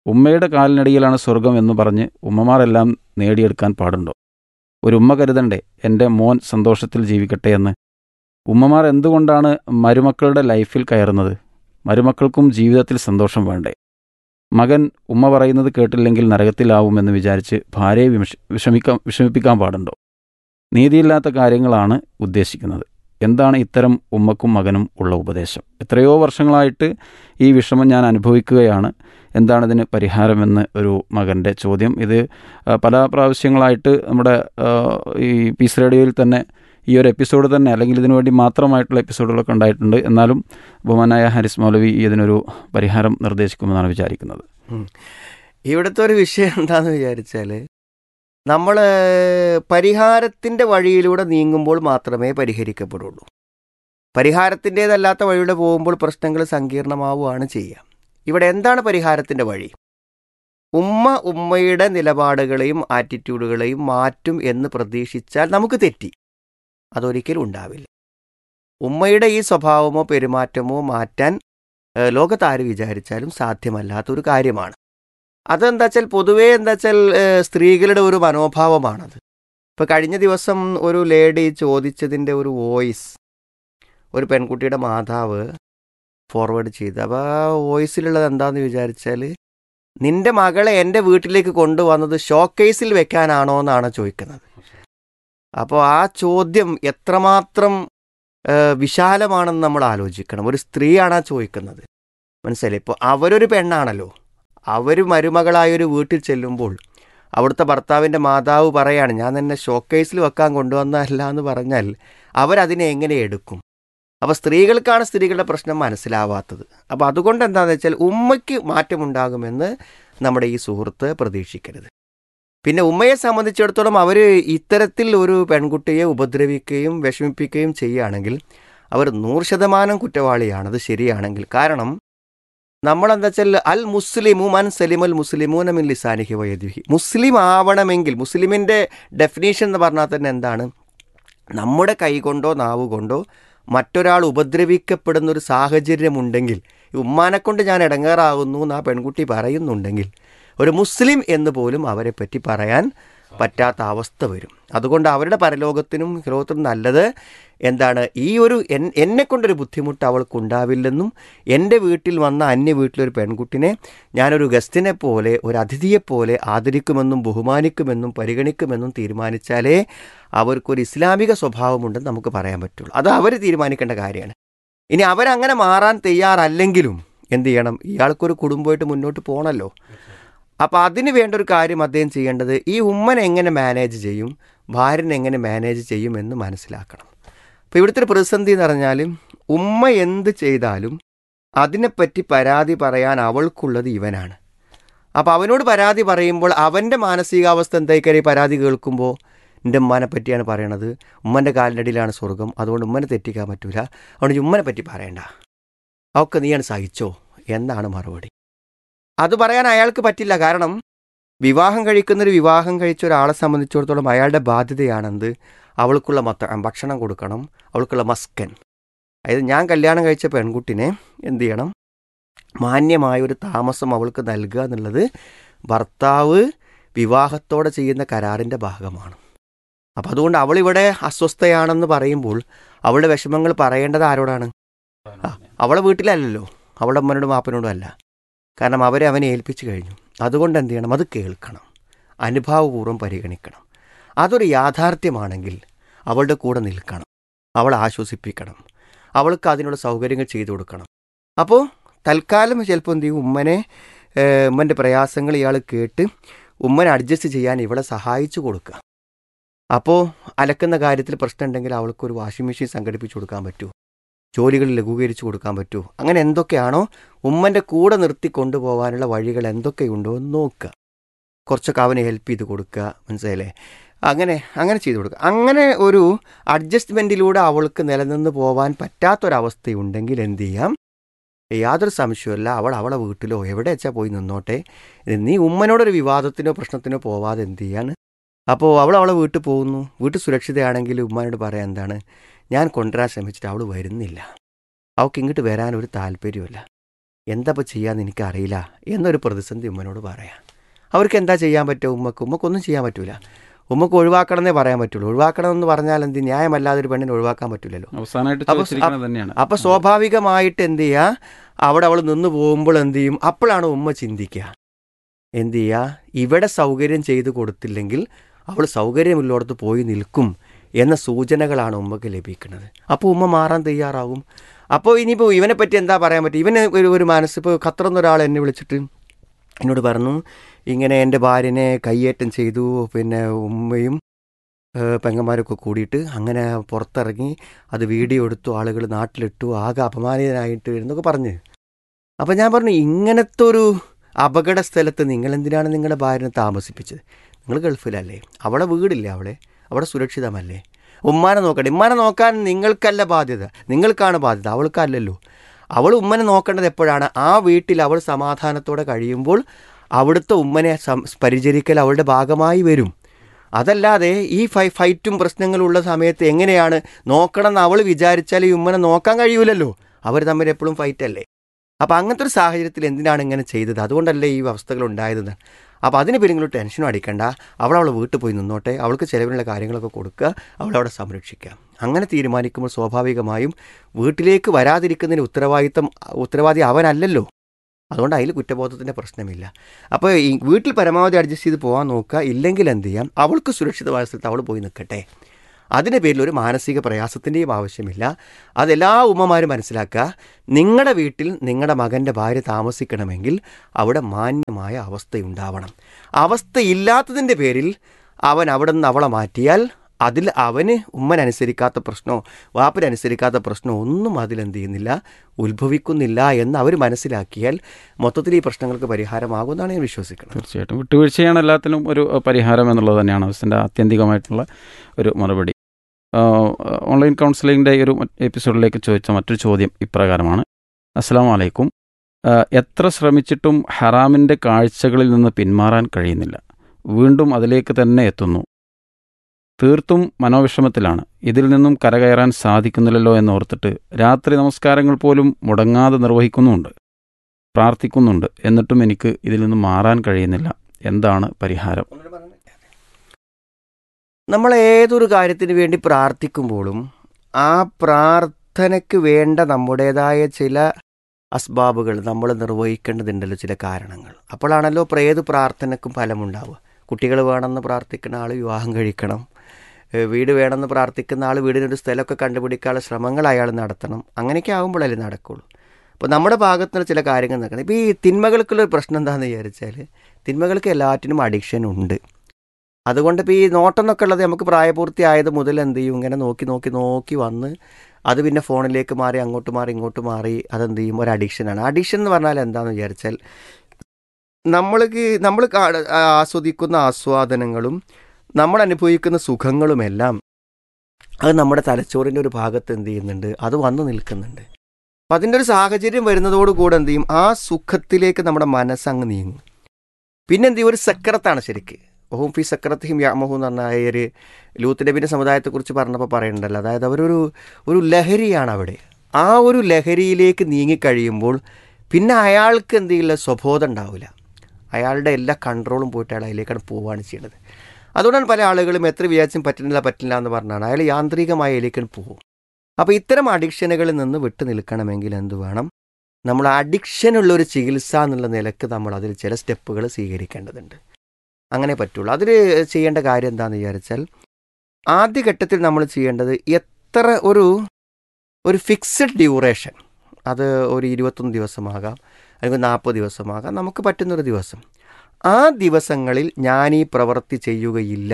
ഉമ്മയുടെ കാലിനടിയിലാണ് സ്വർഗം എന്ന് പറഞ്ഞ് ഉമ്മമാരെല്ലാം നേടിയെടുക്കാൻ പാടുണ്ടോ ഒരു ഉമ്മ കരുതണ്ടേ എൻ്റെ മോൻ സന്തോഷത്തിൽ ജീവിക്കട്ടെ എന്ന് ഉമ്മമാർ എന്തുകൊണ്ടാണ് മരുമക്കളുടെ ലൈഫിൽ കയറുന്നത് മരുമക്കൾക്കും ജീവിതത്തിൽ സന്തോഷം വേണ്ടേ മകൻ ഉമ്മ പറയുന്നത് കേട്ടില്ലെങ്കിൽ നരകത്തിലാവുമെന്ന് വിചാരിച്ച് ഭാര്യയെ വിമഷ വിഷമിക്കാൻ വിഷമിപ്പിക്കാൻ പാടുണ്ടോ നീതിയില്ലാത്ത കാര്യങ്ങളാണ് ഉദ്ദേശിക്കുന്നത് എന്താണ് ഇത്തരം ഉമ്മക്കും മകനും ഉള്ള ഉപദേശം എത്രയോ വർഷങ്ങളായിട്ട് ഈ വിഷമം ഞാൻ അനുഭവിക്കുകയാണ് എന്താണ് ഇതിന് പരിഹാരമെന്ന് ഒരു മകൻ്റെ ചോദ്യം ഇത് ആ, പല പ്രാവശ്യങ്ങളായിട്ട് നമ്മുടെ ആ, ഈ പീസ് റേഡിയോയിൽ തന്നെ ഈ ഒരു എപ്പിസോഡ് തന്നെ അല്ലെങ്കിൽ ഇതിനു വേണ്ടി മാത്രമായിട്ടുള്ള എപ്പിസോഡുകളൊക്കെ ഉണ്ടായിട്ടുണ്ട് എന്നാലും ബഹുമാനായ ഹാരിസ് മൗലവി ഇതിനൊരു പരിഹാരം നിർദ്ദേശിക്കുമെന്നാണ് വിചാരിക്കുന്നത് ഇവിടുത്തെ ഒരു വിഷയം എന്താന്ന് വെച്ചാൽ നമ്മൾ പരിഹാരത്തിൻ്റെ വഴിയിലൂടെ നീങ്ങുമ്പോൾ മാത്രമേ പരിഹരിക്കപ്പെടുള്ളൂ പരിഹാരത്തിൻ്റേതല്ലാത്ത വഴിയിലൂടെ പോകുമ്പോൾ പ്രശ്നങ്ങൾ സങ്കീർണമാവുകയാണ് ചെയ്യുക ഇവിടെ എന്താണ് പരിഹാരത്തിൻ്റെ വഴി ഉമ്മ ഉമ്മയുടെ നിലപാടുകളെയും ആറ്റിറ്റ്യൂഡുകളെയും മാറ്റും എന്ന് പ്രതീക്ഷിച്ചാൽ നമുക്ക് തെറ്റി അതൊരിക്കലും ഉണ്ടാവില്ല ഉമ്മയുടെ ഈ സ്വഭാവമോ പെരുമാറ്റമോ മാറ്റാൻ ഏഹ്, ലോകത്താര് വിചാരിച്ചാലും സാധ്യമല്ലാത്തൊരു കാര്യമാണ് അതെന്താ വെച്ചാൽ പൊതുവേ എന്താ വെച്ചാൽ ഏഹ്, സ്ത്രീകളുടെ ഒരു മനോഭാവമാണത് ഇപ്പം കഴിഞ്ഞ ദിവസം ഒരു ലേഡി ചോദിച്ചതിൻ്റെ ഒരു വോയിസ് ഒരു പെൺകുട്ടിയുടെ മാതാവ് ഫോർവേഡ് ചെയ്ത് അപ്പോൾ ആ വോയിസിലുള്ളത് എന്താണെന്ന് വിചാരിച്ചാൽ നിന്റെ മകളെ എൻ്റെ വീട്ടിലേക്ക് കൊണ്ടുവന്നത് ഷോക്കേസിൽ വെക്കാനാണോ എന്നാണ് ചോദിക്കുന്നത് അപ്പോൾ ആ ചോദ്യം എത്രമാത്രം ഏഹ്, വിശാലമാണെന്ന് നമ്മൾ ആലോചിക്കണം ഒരു സ്ത്രീയാണ് ആ ചോദിക്കുന്നത് മനസ്സിലായി ഇപ്പോൾ അവരൊരു പെണ്ണാണല്ലോ അവർ മരുമകളായൊരു വീട്ടിൽ ചെല്ലുമ്പോൾ അവിടുത്തെ ഭർത്താവിൻ്റെ മാതാവ് പറയാണ് ഞാൻ എന്നെ ഷോക്കേസിൽ വെക്കാൻ കൊണ്ടുവന്നതല്ല എന്ന് പറഞ്ഞാൽ അവരതിനെ എങ്ങനെ എടുക്കും അപ്പോൾ സ്ത്രീകൾക്കാണ് സ്ത്രീകളുടെ പ്രശ്നം മനസ്സിലാവാത്തത് അപ്പോൾ അതുകൊണ്ട് എന്താണെന്ന് വെച്ചാൽ ഉമ്മയ്ക്ക് മാറ്റമുണ്ടാകുമെന്ന് നമ്മുടെ ഈ സുഹൃത്ത് പ്രതീക്ഷിക്കരുത് പിന്നെ ഉമ്മയെ സംബന്ധിച്ചിടത്തോളം അവർ ഇത്തരത്തിൽ ഒരു പെൺകുട്ടിയെ ഉപദ്രവിക്കുകയും വിഷമിപ്പിക്കുകയും ചെയ്യുകയാണെങ്കിൽ അവർ നൂറ് ശതമാനം കുറ്റവാളിയാണത് ശരിയാണെങ്കിൽ കാരണം നമ്മളെന്താ വെച്ചാൽ അൽ മുസ്ലിമു മൻ സലിമൽ മുസ്ലിമൂന മിൻ ലിസാനിഹി വയദിഹി മുസ്ലിം ആവണമെങ്കിൽ മുസ്ലിമിൻ്റെ ഡെഫിനേഷൻ എന്ന് പറഞ്ഞാൽ തന്നെ എന്താണ് നമ്മുടെ കൈകൊണ്ടോ നാവ് കൊണ്ടോ മറ്റൊരാൾ ഉപദ്രവിക്കപ്പെടുന്ന ഒരു സാഹചര്യമുണ്ടെങ്കിൽ ഈ ഉമ്മാനെ കൊണ്ട് ഞാൻ ഇടങ്ങേറാകുന്നു എന്ന് ആ പെൺകുട്ടി പറയുന്നുണ്ടെങ്കിൽ ഒരു മുസ്ലിം എന്ന് പോലും അവരെ പറ്റി പറയാൻ പറ്റാത്ത അവസ്ഥ വരും അതുകൊണ്ട് അവരുടെ പരലോകത്തിനും ലോകത്തിനും നല്ലത് എന്താണ് ഈ ഒരു എൻ- എന്നെ കൊണ്ടൊരു ബുദ്ധിമുട്ട് അവൾക്കുണ്ടാവില്ലെന്നും എൻ്റെ വീട്ടിൽ വന്ന അന്യ വീട്ടിലൊരു പെൺകുട്ടിനെ ഞാനൊരു ഗസ്റ്റിനെ പോലെ ഒരു അതിഥിയെപ്പോലെ ആദരിക്കുമെന്നും ബഹുമാനിക്കുമെന്നും പരിഗണിക്കുമെന്നും തീരുമാനിച്ചാലേ അവർക്കൊരു ഇസ്ലാമിക സ്വഭാവമുണ്ടെന്ന് നമുക്ക് പറയാൻ പറ്റുള്ളൂ അത് അവർ തീരുമാനിക്കേണ്ട കാര്യമാണ് ഇനി അവരങ്ങനെ മാറാൻ തയ്യാറല്ലെങ്കിലും എന്ത് ചെയ്യണം ഇയാൾക്കൊരു കുടുംബമായിട്ട് മുന്നോട്ട് പോകണമല്ലോ അപ്പോൾ അതിന് വേണ്ട ഒരു കാര്യം അദ്ദേഹം ചെയ്യേണ്ടത് ഈ ഉമ്മനെ എങ്ങനെ മാനേജ് ചെയ്യും ഭാര്യനെ എങ്ങനെ മാനേജ് ചെയ്യും എന്ന് മനസ്സിലാക്കണം അപ്പോൾ ഇവിടുത്തെ ഒരു പ്രതിസന്ധി എന്ന് പറഞ്ഞാൽ ഉമ്മ എന്ത് ചെയ്താലും അതിനെപ്പറ്റി പരാതി പറയാൻ അവൾക്കുള്ളത് ഇവനാണ് അപ്പോൾ അവനോട് പരാതി പറയുമ്പോൾ അവൻ്റെ മാനസികാവസ്ഥ എന്തായിക്കാരി പരാതി കേൾക്കുമ്പോൾ എൻ്റെ ഉമ്മാനെ പറ്റിയാണ് പറയണത് ഉമ്മൻ്റെ കാലിനടിയിലാണ് സ്വർഗം അതുകൊണ്ട് ഉമ്മനെ തെറ്റിക്കാൻ പറ്റൂല അതുകൊണ്ട് ഉമ്മനെ പറ്റി പറയണ്ട അവൾക്ക് നീയാണ് സഹിച്ചോ എന്നാണ് മറുപടി അത് പറയാൻ അയാൾക്ക് പറ്റില്ല കാരണം വിവാഹം കഴിക്കുന്നൊരു വിവാഹം കഴിച്ച ഒരാളെ സംബന്ധിച്ചിടത്തോളം അയാളുടെ ബാധ്യതയാണെന്ത് അവൾക്കുള്ള മത്ത ഭക്ഷണം കൊടുക്കണം അവൾക്കുള്ള മസ്കൻ അതായത് ഞാൻ കല്യാണം കഴിച്ച പെൺകുട്ടിനെ എന്ത് ചെയ്യണം മാന്യമായ ഒരു താമസം അവൾക്ക് നൽകുക എന്നുള്ളത് ഭർത്താവ് വിവാഹത്തോടെ ചെയ്യുന്ന കരാറിൻ്റെ ഭാഗമാണ് അപ്പം അതുകൊണ്ട് അവളിവിടെ അസ്വസ്ഥയാണെന്ന് പറയുമ്പോൾ അവളുടെ വിഷമങ്ങൾ പറയേണ്ടത് ആരോടാണ് ആ അവളെ വീട്ടിലല്ലല്ലോ അവളുടെ അമ്മനോടും മാപ്പനോടും അല്ല കാരണം അവരെ അവനെ ഏൽപ്പിച്ചു കഴിഞ്ഞു അതുകൊണ്ട് എന്ത് ചെയ്യണം അത് കേൾക്കണം അനുഭാവപൂർവ്വം പരിഗണിക്കണം അതൊരു യാഥാർത്ഥ്യമാണെങ്കിൽ അവളുടെ കൂടെ നിൽക്കണം അവളെ ആശ്വസിപ്പിക്കണം അവൾക്ക് അതിനുള്ള സൗകര്യങ്ങൾ ചെയ്തു കൊടുക്കണം അപ്പോൾ തൽക്കാലം ചിലപ്പോൾ എന്ത് ചെയ്യും ഉമ്മനെ ഏഹ്, ഉമ്മൻ്റെ പ്രയാസങ്ങൾ ഇയാൾ കേട്ട് ഉമ്മനെ അഡ്ജസ്റ്റ് ചെയ്യാൻ ഇവളെ സഹായിച്ചു കൊടുക്കുക അപ്പോൾ അലക്കുന്ന കാര്യത്തിൽ പ്രശ്നമുണ്ടെങ്കിൽ അവൾക്കൊരു വാഷിംഗ് മെഷീൻ സംഘടിപ്പിച്ചു കൊടുക്കാൻ പറ്റുമോ ജോലികൾ ലഘൂകരിച്ചു കൊടുക്കാൻ പറ്റുമോ അങ്ങനെ എന്തൊക്കെയാണോ ഉമ്മൻ്റെ കൂടെ നിർത്തി കൊണ്ടുപോകാനുള്ള വഴികൾ എന്തൊക്കെയുണ്ടോ എന്ന് നോക്കുക കുറച്ചൊക്കെ അവനെ ഹെൽപ്പ് ചെയ്ത് കൊടുക്കുക മനസ്സിലായില്ലേ അങ്ങനെ അങ്ങനെ ചെയ്തു കൊടുക്കുക അങ്ങനെ ഒരു അഡ്ജസ്റ്റ്മെൻറ്റിലൂടെ അവൾക്ക് നിലനിന്ന് പോകാൻ പറ്റാത്തൊരവസ്ഥയുണ്ടെങ്കിൽ എന്ത് ചെയ്യാം യാതൊരു സംശയമില്ല അവൾ അവളെ വീട്ടിലോ എവിടെ വെച്ചാൽ പോയി നിന്നോട്ടെ ഇത് നീ ഉമ്മനോടൊരു വിവാദത്തിനോ പ്രശ്നത്തിനോ പോവാതെ എന്ത് ചെയ്യാണ് അപ്പോൾ അവൾ അവളെ വീട്ടിൽ പോകുന്നു വീട്ടിൽ സുരക്ഷിതയാണെങ്കിൽ ഉമ്മാനോട് പറയാൻ എന്താണ് ഞാൻ കൊണ്ടുവരാൻ ശ്രമിച്ചിട്ട് അവൾ വരുന്നില്ല അവൾക്ക് ഇങ്ങോട്ട് വരാൻ ഒരു താല്പര്യമില്ല എന്താ ഇപ്പോൾ ചെയ്യാന്ന് എനിക്കറിയില്ല എന്നൊരു പ്രതിസന്ധി ഉമ്മനോട് പറയാം അവർക്ക് എന്താ ചെയ്യാൻ പറ്റുക ഉമ്മക്ക് ഉമ്മക്കൊന്നും ചെയ്യാൻ പറ്റൂല ഉമ്മക്ക് ഒഴിവാക്കണമെന്നേ പറയാൻ പറ്റുള്ളൂ ഒഴിവാക്കണം എന്ന് പറഞ്ഞാൽ എന്ത് ന്യായമല്ലാതെ ഒരു പെണ്ണിനെ ഒഴിവാക്കാൻ പറ്റില്ലല്ലോ അവസാനമായിട്ട് അപ്പൊ- ചോദിച്ചിരിക്കുന്നത് തന്നെയാണ് അപ്പൊ സ്വാഭാവികമായിട്ട് എന്ത് ചെയ്യുക അവിടെ അവൾ നിന്ന് പോകുമ്പോൾ എന്ത് ചെയ്യും അപ്പോഴാണ് ഉമ്മ ചിന്തിക്കുക എന്ത് ചെയ്യുക ഇവിടെ സൗകര്യം ചെയ്തു കൊടുത്തില്ലെങ്കിൽ അവൾ സൗകര്യമില്ലോടത്ത് പോയി നിൽക്കും എന്ന സൂചനകളാണ് ഉമ്മക്ക് ലഭിക്കുന്നത് അപ്പോൾ ഉമ്മ മാറാൻ തയ്യാറാവും അപ്പോൾ ഇനിയിപ്പോൾ ഇവനെ പറ്റി എന്താ പറയാൻ പറ്റും ഇവന് ഒരു ഒരു മനസ്സ് ഇപ്പോൾ ഖത്തറിൽ ഒരാൾ എന്നെ വിളിച്ചിട്ട് എന്നോട് പറഞ്ഞു ഇങ്ങനെ എൻ്റെ ഭാര്യനെ കയ്യേറ്റം ചെയ്തു പിന്നെ ഉമ്മയും ഏഹ് പെങ്ങന്മാരൊക്കെ കൂടിയിട്ട് അങ്ങനെ പുറത്തിറങ്ങി അത് വീഡിയോ എടുത്തു ആളുകൾ നാട്ടിലിട്ടു ആകെ അപമാനിതനായിട്ട് എന്നൊക്കെ പറഞ്ഞ് അപ്പം ഞാൻ പറഞ്ഞു ഇങ്ങനത്തെ ഒരു അപകട സ്ഥലത്ത് നിങ്ങൾ എന്തിനാണ് നിങ്ങളുടെ ഭാര്യനെ താമസിപ്പിച്ചത് നിങ്ങൾ ഗൾഫിലല്ലേ അവിടെ വീടില്ലേ അവിടെ അവിടെ സുരക്ഷിതമല്ലേ ഉമ്മാനെ നോക്കണ്ടേ ഉമ്മാനെ നോക്കാൻ നിങ്ങൾക്കല്ല ബാധ്യത നിങ്ങൾക്കാണ് ബാധ്യത അവൾക്കല്ലല്ലോ അവൾ ഉമ്മനെ നോക്കേണ്ടത് എപ്പോഴാണ് ആ വീട്ടിൽ അവൾ സമാധാനത്തോടെ കഴിയുമ്പോൾ അവിടുത്തെ ഉമ്മനെ സം പരിചരിക്കൽ അവളുടെ ഭാഗമായി വരും അതല്ലാതെ ഈ ഫൈ ഫൈറ്റും പ്രശ്നങ്ങളുള്ള സമയത്ത് എങ്ങനെയാണ് നോക്കണം എന്ന് അവൾ വിചാരിച്ചാൽ ഈ ഉമ്മനെ നോക്കാൻ കഴിയൂലല്ലോ അവർ തമ്മിൽ എപ്പോഴും ഫൈറ്റല്ലേ അപ്പോൾ അങ്ങനത്തെ ഒരു സാഹചര്യത്തിൽ എന്തിനാണ് ഇങ്ങനെ ചെയ്തത് അതുകൊണ്ടല്ലേ ഈ അവസ്ഥകൾ ഉണ്ടായതെന്ന് അപ്പോൾ അതിന് പേര് നിങ്ങൾ ടെൻഷനും അടിക്കണ്ട അവൾ അവളെ വീട്ടിൽ പോയി നിന്നോട്ടെ അവൾക്ക് ചിലവിനുള്ള കാര്യങ്ങളൊക്കെ കൊടുക്കുക അവളവിടെ സംരക്ഷിക്കുക അങ്ങനെ തീരുമാനിക്കുമ്പോൾ സ്വാഭാവികമായും വീട്ടിലേക്ക് വരാതിരിക്കുന്നതിന് ഉത്തരവാദിത്തം ഉത്തരവാദി അവനല്ലല്ലോ അതുകൊണ്ട് അതിൽ കുറ്റബോധത്തിൻ്റെ പ്രശ്നമില്ല അപ്പോൾ ഈ വീട്ടിൽ പരമാവധി അഡ്ജസ്റ്റ് ചെയ്ത് പോകാൻ നോക്കുക ഇല്ലെങ്കിൽ എന്ത് ചെയ്യാം അവൾക്ക് സുരക്ഷിതമായ സ്ഥലത്ത് അവൾ പോയി നിൽക്കട്ടെ അതിൻ്റെ പേരിൽ ഒരു മാനസിക പ്രയാസത്തിൻ്റെയും ആവശ്യമില്ല അതെല്ലാ ഉമ്മമാരും മനസ്സിലാക്കുക നിങ്ങളുടെ വീട്ടിൽ നിങ്ങളുടെ മകൻ്റെ ഭാര്യ താമസിക്കണമെങ്കിൽ അവിടെ മാന്യമായ അവസ്ഥയുണ്ടാവണം അവസ്ഥയില്ലാത്തതിൻ്റെ പേരിൽ അവൻ അവിടെ നിന്ന് അവളെ മാറ്റിയാൽ അതിൽ അവന് ഉമ്മനനുസരിക്കാത്ത പ്രശ്നമോ വാപ്പനനുസരിക്കാത്ത പ്രശ്നമോ ഒന്നും അതിലെന്ത് ചെയ്യുന്നില്ല ഉത്ഭവിക്കുന്നില്ല എന്ന് അവർ മനസ്സിലാക്കിയാൽ മൊത്തത്തിൽ ഈ പ്രശ്നങ്ങൾക്ക് പരിഹാരമാകുമെന്നാണ് ഞാൻ വിശ്വസിക്കുന്നത് തീർച്ചയായിട്ടും വിട്ടുവീഴ്ചയാണ് എല്ലാത്തിനും ഒരു അഹ്, പരിഹാരം എന്നുള്ളത് തന്നെയാണ് അവസ്ഥൻ്റെ ആത്യന്തികമായിട്ടുള്ള ഒരു മറുപടി ആഹ്, ഓൺലൈൻ കൗൺസിലിങ്ങിൻ്റെ ഈ ഒരു എപ്പിസോഡിലേക്ക് ചോദിച്ച മറ്റൊരു ചോദ്യം ഇപ്രകാരമാണ് അസ്സാം വലൈക്കും ആഹ്, എത്ര ശ്രമിച്ചിട്ടും ഹറാമിൻ്റെ കാഴ്ചകളിൽ നിന്ന് പിന്മാറാൻ കഴിയുന്നില്ല വീണ്ടും അതിലേക്ക് തന്നെ എത്തുന്നു തീർത്തും മനോവിഷമത്തിലാണ് ഇതിൽ നിന്നും കരകയറാൻ സാധിക്കുന്നില്ലല്ലോ എന്നോർത്തിട്ട് രാത്രി നമസ്കാരങ്ങൾ പോലും മുടങ്ങാതെ നിർവഹിക്കുന്നുമുണ്ട് പ്രാർത്ഥിക്കുന്നുണ്ട് എന്നിട്ടും എനിക്ക് ഇതിൽ നിന്ന് മാറാൻ കഴിയുന്നില്ല എന്താണ് പരിഹാരം നമ്മൾ ഏതൊരു കാര്യത്തിന് വേണ്ടി പ്രാർത്ഥിക്കുമ്പോഴും ആ പ്രാർത്ഥനയ്ക്ക് വേണ്ട നമ്മുടേതായ ചില അസ്ബാബുകൾ നമ്മൾ നിർവഹിക്കേണ്ടതുണ്ടല്ലോ ചില കാരണങ്ങൾ അപ്പോഴാണല്ലോ ഇപ്പോൾ ഏത് പ്രാർത്ഥനയ്ക്കും ഫലമുണ്ടാവുക കുട്ടികൾ വേണമെന്ന് പ്രാർത്ഥിക്കുന്ന ആൾ വിവാഹം കഴിക്കണം ഏഹ് വീട് വേണമെന്ന് പ്രാർത്ഥിക്കുന്ന ആൾ വീടിനൊരു സ്ഥലമൊക്കെ കണ്ടുപിടിക്കാനുള്ള ശ്രമങ്ങൾ അയാൾ നടത്തണം അങ്ങനെയൊക്കെ ആകുമ്പോഴല്ലേ നടക്കുള്ളൂ അപ്പോൾ നമ്മുടെ ഭാഗത്ത് നിന്ന് ചില കാര്യങ്ങൾ നടക്കണം ഇപ്പോൾ ഈ തിന്മകൾക്കുള്ളൊരു പ്രശ്നം എന്താണെന്ന് വിചാരിച്ചാൽ തിന്മകൾക്ക് എല്ലാറ്റിനും അഡിക്ഷൻ ഉണ്ട് അതുകൊണ്ട് ഇപ്പോൾ ഈ നോട്ടം എന്നൊക്കെ ഉള്ളത് നമുക്ക് പ്രായപൂർത്തിയായത് മുതൽ എന്ത് ചെയ്യും ഇങ്ങനെ നോക്കി നോക്കി നോക്കി വന്ന് അത് പിന്നെ ഫോണിലേക്ക് മാറി അങ്ങോട്ട് മാറി ഇങ്ങോട്ട് മാറി അതെന്ത് ചെയ്യും ഒരു അഡിക്ഷനാണ് അഡിക്ഷൻ എന്ന് പറഞ്ഞാൽ എന്താണെന്ന് വിചാരിച്ചാൽ നമ്മൾക്ക് നമ്മൾ കാ- ആസ്വദിക്കുന്ന ആസ്വാദനങ്ങളും നമ്മൾ അനുഭവിക്കുന്ന സുഖങ്ങളുമെല്ലാം അത് നമ്മുടെ തലച്ചോറിൻ്റെ ഒരു ഭാഗത്ത് എന്ത് ചെയ്യുന്നുണ്ട് അത് വന്നു നിൽക്കുന്നുണ്ട് അപ്പം അതിൻ്റെ ഒരു സാഹചര്യം വരുന്നതോടുകൂടെ എന്ത് ചെയ്യും ആ സുഖത്തിലേക്ക് നമ്മുടെ മനസ്സങ്ങ് നീങ്ങും പിന്നെ എന്ത് ചെയ്യും ഒരു സക്കറത്താണ് ശരിക്ക് ഓഹും ഫി സക്കറത്തിഹിം യാമഹു എന്ന് പറഞ്ഞ ആ ഒരു ലൂത്ത് നബിൻ്റെ സമുദായത്തെക്കുറിച്ച് പറഞ്ഞപ്പോൾ പറയുന്നുണ്ടല്ലോ അതായത് അവരൊരു ഒരു ലഹരിയാണ് അവിടെ ആ ഒരു ലഹരിയിലേക്ക് നീങ്ങിക്കഴിയുമ്പോൾ പിന്നെ അയാൾക്ക് എന്ത് ചെയ്യില്ല സ്വബോധം ഉണ്ടാവില്ല അയാളുടെ എല്ലാ കൺട്രോളും പോയിട്ട് അയാൾ അതിലേക്കാണ് പോവുകയാണ് ചെയ്യുന്നത് അതുകൊണ്ടാണ് പല ആളുകളും എത്ര വിചാരിച്ചും പറ്റുന്നില്ല പറ്റില്ല എന്ന് പറഞ്ഞാണ് അയാൾ യാന്ത്രികമായ അതിലേക്കാണ് പോകും അപ്പോൾ ഇത്തരം അഡിക്ഷനുകളിൽ നിന്ന് വിട്ടു നിൽക്കണമെങ്കിൽ എന്ത് വേണം നമ്മൾ അഡിക്ഷനുള്ള ഒരു ചികിത്സ എന്നുള്ള നിലക്ക് നമ്മൾ അതിൽ ചില സ്റ്റെപ്പുകൾ സ്വീകരിക്കേണ്ടതുണ്ട് അങ്ങനെ പറ്റുള്ളൂ അതിൽ ചെയ്യേണ്ട കാര്യം എന്താണെന്ന് വിചാരിച്ചാൽ ആദ്യഘട്ടത്തിൽ നമ്മൾ ചെയ്യേണ്ടത് എത്ര ഒരു ഒരു ഫിക്സഡ് ഡ്യൂറേഷൻ അത് ഒരു ഇരുപത്തൊന്ന് ദിവസമാകാം അല്ലെങ്കിൽ നാൽപ്പത് ദിവസമാകാം നമുക്ക് പറ്റുന്നൊരു ദിവസം ആ ദിവസങ്ങളിൽ ഞാൻ ഈ പ്രവൃത്തി ചെയ്യുകയില്ല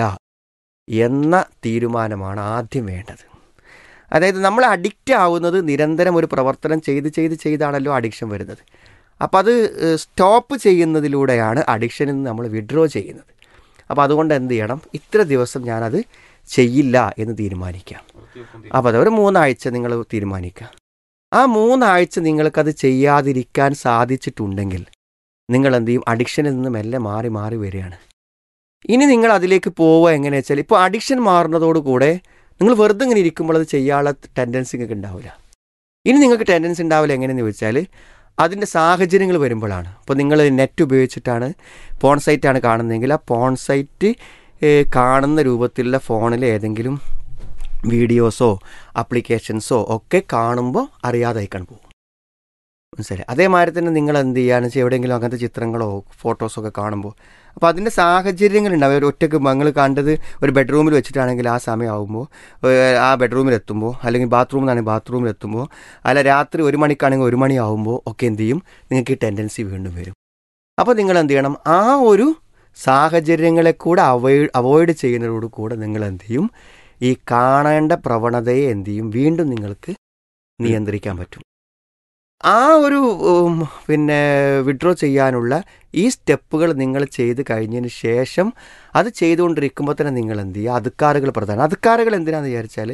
എന്ന തീരുമാനമാണ് ആദ്യം വേണ്ടത് അതായത് നമ്മൾ അഡിക്റ്റ് ആവുന്നത് നിരന്തരം ഒരു പ്രവർത്തനം ചെയ്ത് ചെയ്ത് ചെയ്താണല്ലോ അഡിക്ഷൻ വരുന്നത് അപ്പോൾ അത് സ്റ്റോപ്പ് ചെയ്യുന്നതിലൂടെയാണ് അഡിക്ഷനിൽ നിന്ന് നമ്മൾ വിഡ്രോ ചെയ്യുന്നത് അപ്പോൾ അതുകൊണ്ട് എന്ത് ചെയ്യണം ഇത്ര ദിവസം ഞാനത് ചെയ്യില്ല എന്ന് തീരുമാനിക്കാം അപ്പോൾ അത് ഒരു മൂന്നാഴ്ച നിങ്ങൾ തീരുമാനിക്കുക ആ മൂന്നാഴ്ച നിങ്ങൾക്കത് ചെയ്യാതിരിക്കാൻ സാധിച്ചിട്ടുണ്ടെങ്കിൽ നിങ്ങൾ എന്ത് ചെയ്യും അഡിക്ഷനിൽ നിന്ന് മെല്ലെ മാറി മാറി വരികയാണ് ഇനി നിങ്ങൾ അതിലേക്ക് പോവുക എങ്ങനെയാ വെച്ചാൽ ഇപ്പോൾ അഡിക്ഷൻ മാറുന്നതോടുകൂടെ നിങ്ങൾ വെറുതെ ഇങ്ങനെ ഇരിക്കുമ്പോൾ അത് ചെയ്യാനുള്ള ടെൻഡൻസി നിങ്ങൾക്ക് ഉണ്ടാവില്ല ഇനി നിങ്ങൾക്ക് ടെൻഡൻസി ഉണ്ടാവില്ല എങ്ങനെയെന്ന് ചോദിച്ചാൽ അതിൻ്റെ സാഹചര്യങ്ങൾ വരുമ്പോഴാണ് അപ്പോൾ നിങ്ങൾ നെറ്റ് ഉപയോഗിച്ചിട്ടാണ് പോൺ സൈറ്റാണ് കാണുന്നതെങ്കിൽ ആ പോൺ സൈറ്റ് ഏഹ്, കാണുന്ന രൂപത്തിലുള്ള ഫോണിൽ ഏതെങ്കിലും വീഡിയോസോ ആപ്ലിക്കേഷൻസോ ഒക്കെ കാണുമ്പോൾ അറിയാതെ അയക്കാൻ പോകും മനസ്സിലായി അതേമാതിരി തന്നെ നിങ്ങൾ എന്ത് ചെയ്യുകയാണെന്ന് വെച്ചാൽ എവിടെയെങ്കിലും അങ്ങനത്തെ ചിത്രങ്ങളോ ഫോട്ടോസോ ഒക്കെ കാണുമ്പോൾ അപ്പോൾ അതിൻ്റെ സാഹചര്യങ്ങളുണ്ടാവും ഒരു ഒറ്റയ്ക്ക് നിങ്ങൾ കണ്ടത് ഒരു ബെഡ്റൂമിൽ വെച്ചിട്ടാണെങ്കിൽ ആ സമയമാകുമ്പോൾ ഏഹ്, ആ ബെഡ്റൂമിൽ എത്തുമ്പോൾ അല്ലെങ്കിൽ ബാത്റൂമിൽ നിന്നാണെങ്കിൽ ബാത്റൂമിൽ എത്തുമ്പോൾ അല്ല രാത്രി ഒരു മണിക്കാണെങ്കിൽ ഒരു മണിയാവുമ്പോൾ ഒക്കെ എന്ത് ചെയ്യും നിങ്ങൾക്ക് ഈ ടെൻഡൻസി വീണ്ടും വരും അപ്പോൾ നിങ്ങൾ എന്ത് ചെയ്യണം ആ ഒരു സാഹചര്യങ്ങളെ കൂടെ അവോയ്ഡ് അവോയ്ഡ് ചെയ്യുന്നതോട് കൂടെ നിങ്ങൾ എന്ത് ചെയ്യും ഈ കാണേണ്ട പ്രവണതയെ എന്ത് ചെയ്യും വീണ്ടും നിങ്ങൾക്ക് നിയന്ത്രിക്കാൻ പറ്റും ആ ഒരു ഉം, പിന്നെ വിഡ്രോ ചെയ്യാനുള്ള ഈ സ്റ്റെപ്പുകൾ നിങ്ങൾ ചെയ്ത് കഴിഞ്ഞതിന് ശേഷം അത് ചെയ്തുകൊണ്ടിരിക്കുമ്പോൾ തന്നെ നിങ്ങൾ എന്ത് ചെയ്യുക അതുക്കാറുകൾ പ്രധാനം അതുക്കാറുകൾ എന്തിനാന്ന് വിചാരിച്ചാൽ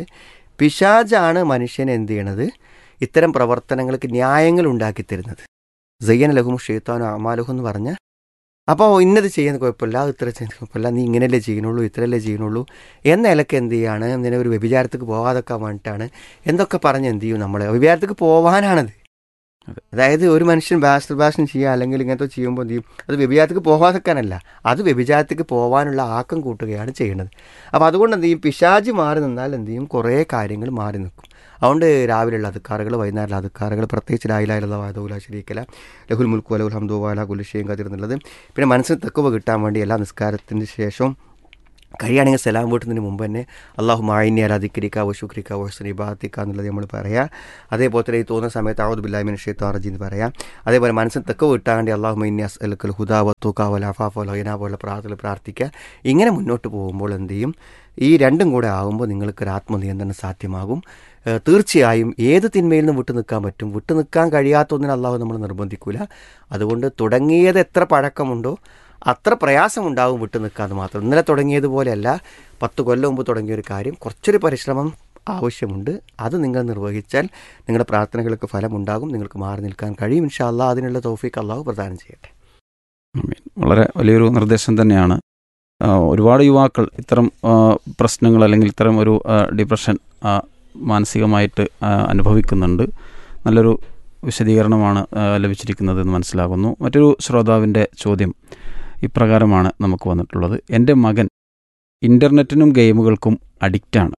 പിശാജാണ് മനുഷ്യനെ എന്ത് ചെയ്യണത് ഇത്തരം പ്രവർത്തനങ്ങൾക്ക് ന്യായങ്ങൾ ഉണ്ടാക്കി തരുന്നത് സയ്യൻ ലഹും ഷെയ്ത്താനും അമാലഹും എന്ന് പറഞ്ഞ അപ്പോൾ ഇന്നത് ചെയ്യുന്ന കുഴപ്പമില്ല അത് ഇത്ര ചെയ്യുന്ന കുഴപ്പമില്ല നീ ഇങ്ങനെയല്ലേ ചെയ്യുന്നുള്ളൂ ഇത്രയല്ലേ ചെയ്യുന്നുള്ളൂ എന്ന ഇലക്ക് എന്ത് ചെയ്യാണ് നിന്നെ ഒരു വ്യഭിചാരത്തേക്ക് പോകാതൊക്കെ വേണ്ടിയിട്ടാണ് എന്തൊക്കെ പറഞ്ഞ് എന്ത് ചെയ്യും നമ്മൾ വ്യഭിചാരത്തേക്ക് പോകാനാണത് അതെ. അതായത് ഒരു മനുഷ്യൻ ബാസ്റ്റർ ബാഷൻ ചെയ്യുക അല്ലെങ്കിൽ ഇങ്ങനത്തെ ചെയ്യുമ്പോൾ എന്ത് ചെയ്യും അത് വ്യഭിചാരത്തേക്ക് പോകാതെക്കാനല്ല അത് വ്യഭിചാരത്തേക്ക് പോകാനുള്ള ആക്കം കൂട്ടുകയാണ് ചെയ്യുന്നത് അപ്പോൾ അതുകൊണ്ട് എന്ത് ചെയ്യും പിശാജ് മാറി നിന്നാൽ എന്ത് ചെയ്യും കുറേ കാര്യങ്ങൾ മാറി നിൽക്കും അതുകൊണ്ട് രാവിലെയുള്ള അതുക്കാറുകൾ വൈകുന്നേരമുള്ള അതുക്കാറുകൾ പ്രത്യേകിച്ച് രായിലായുള്ള വാദവുല ശരിക്കല ലഹുൽ മുൽക്കു അലഹുൽ ഹംദു വാല കുലുഷയും കതിർ എന്നുള്ളത് പിന്നെ മനസ്സിന് തെക്കുവ കിട്ടാൻ വേണ്ടി എല്ലാ നിസ്കാരത്തിന് ശേഷം കഴിയുകയാണെങ്കിൽ സലാം വീട്ടുന്നതിന് മുമ്പ് തന്നെ അള്ളാഹു മായിനി അലാദിക്കരിക്ക വശുക്രിക്ക വഹുസനി ബാത്തിക്ക എന്നുള്ളത് നമ്മൾ പറയാം അതേപോലെ തന്നെ ഈ തോന്നുന്ന സമയത്ത് ആവുദ് ബില്ലാമിൻ ഷെയ്ത്താൻ റജി എന്ന് പറയാം അതേപോലെ മനസ്സിന് തെക്ക് വിട്ടാൻ വേണ്ടി അള്ളാഹു മൈനി അസ്അലക്കൽ ഹുദാ വത്തൂക്ക വല അഫാഫ് വല പോലെ പ്രാർത്ഥന പ്രാർത്ഥിക്കുക ഇങ്ങനെ മുന്നോട്ട് പോകുമ്പോൾ എന്ത് ചെയ്യും ഈ രണ്ടും കൂടെ ആകുമ്പോൾ നിങ്ങൾക്ക് ഒരു ആത്മനിയന്ത്രണം സാധ്യമാകും ഏഹ് തീർച്ചയായും ഏത് തിന്മയിൽ നിന്നും വിട്ടു നിൽക്കാൻ പറ്റും വിട്ടു നിൽക്കാൻ കഴിയാത്ത ഒന്നിന് അള്ളാഹു നമ്മൾ നിർബന്ധിക്കൂല അതുകൊണ്ട് തുടങ്ങിയത് എത്ര പഴക്കമുണ്ടോ അത്ര പ്രയാസമുണ്ടാവും വിട്ടു നിൽക്കാതെ മാത്രം ഇന്നലെ തുടങ്ങിയതുപോലെയല്ല പത്ത് കൊല്ലം മുമ്പ് തുടങ്ങിയ ഒരു കാര്യം കുറച്ചൊരു പരിശ്രമം ആവശ്യമുണ്ട് അത് നിങ്ങൾ നിർവഹിച്ചാൽ നിങ്ങളുടെ പ്രാർത്ഥനകൾക്ക് ഫലമുണ്ടാകും നിങ്ങൾക്ക് മാറി നിൽക്കാൻ കഴിയും ഇൻഷാ അള്ളാഹ് അതിനുള്ള തോഫീക്ക് അള്ളാഹു പ്രദാനം ചെയ്യട്ടെ ആമീൻ. വളരെ വലിയൊരു നിർദ്ദേശം തന്നെയാണ് ആ, ഒരുപാട് യുവാക്കൾ ഇത്തരം ആ, പ്രശ്നങ്ങൾ അല്ലെങ്കിൽ ഇത്തരം ഒരു ആ, ഡിപ്രഷൻ ആ, മാനസികമായിട്ട് ആ, അനുഭവിക്കുന്നുണ്ട് നല്ലൊരു വിശദീകരണമാണ് ആ, ലഭിച്ചിരിക്കുന്നത് എന്ന് മനസ്സിലാകുന്നു മറ്റൊരു ശ്രോതാവിൻ്റെ ചോദ്യം ഇപ്രകാരമാണ് നമുക്ക് വന്നിട്ടുള്ളത് എൻ്റെ മകൻ ഇൻ്റർനെറ്റിനും ഗെയിമുകൾക്കും അഡിക്റ്റാണ്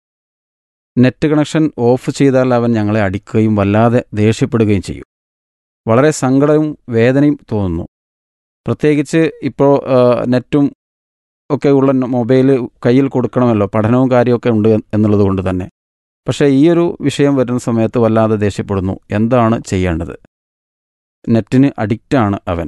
നെറ്റ് കണക്ഷൻ ഓഫ് ചെയ്താൽ അവൻ ഞങ്ങളെ അടിക്കുകയും വല്ലാതെ ദേഷ്യപ്പെടുകയും ചെയ്യും വളരെ സങ്കടവും വേദനയും തോന്നുന്നു പ്രത്യേകിച്ച് ഇപ്പോൾ നെറ്റും ഒക്കെ ഉള്ള മൊബൈൽ കയ്യിൽ കൊടുക്കണമല്ലോ പഠനവും കാര്യമൊക്കെ ഉണ്ട് എന്നുള്ളത് കൊണ്ട് തന്നെ പക്ഷേ ഈ ഒരു വിഷയം വരുന്ന സമയത്ത് വല്ലാതെ ദേഷ്യപ്പെടുന്നു എന്താണ് ചെയ്യേണ്ടത് നെറ്റിന് അഡിക്റ്റാണ് അവൻ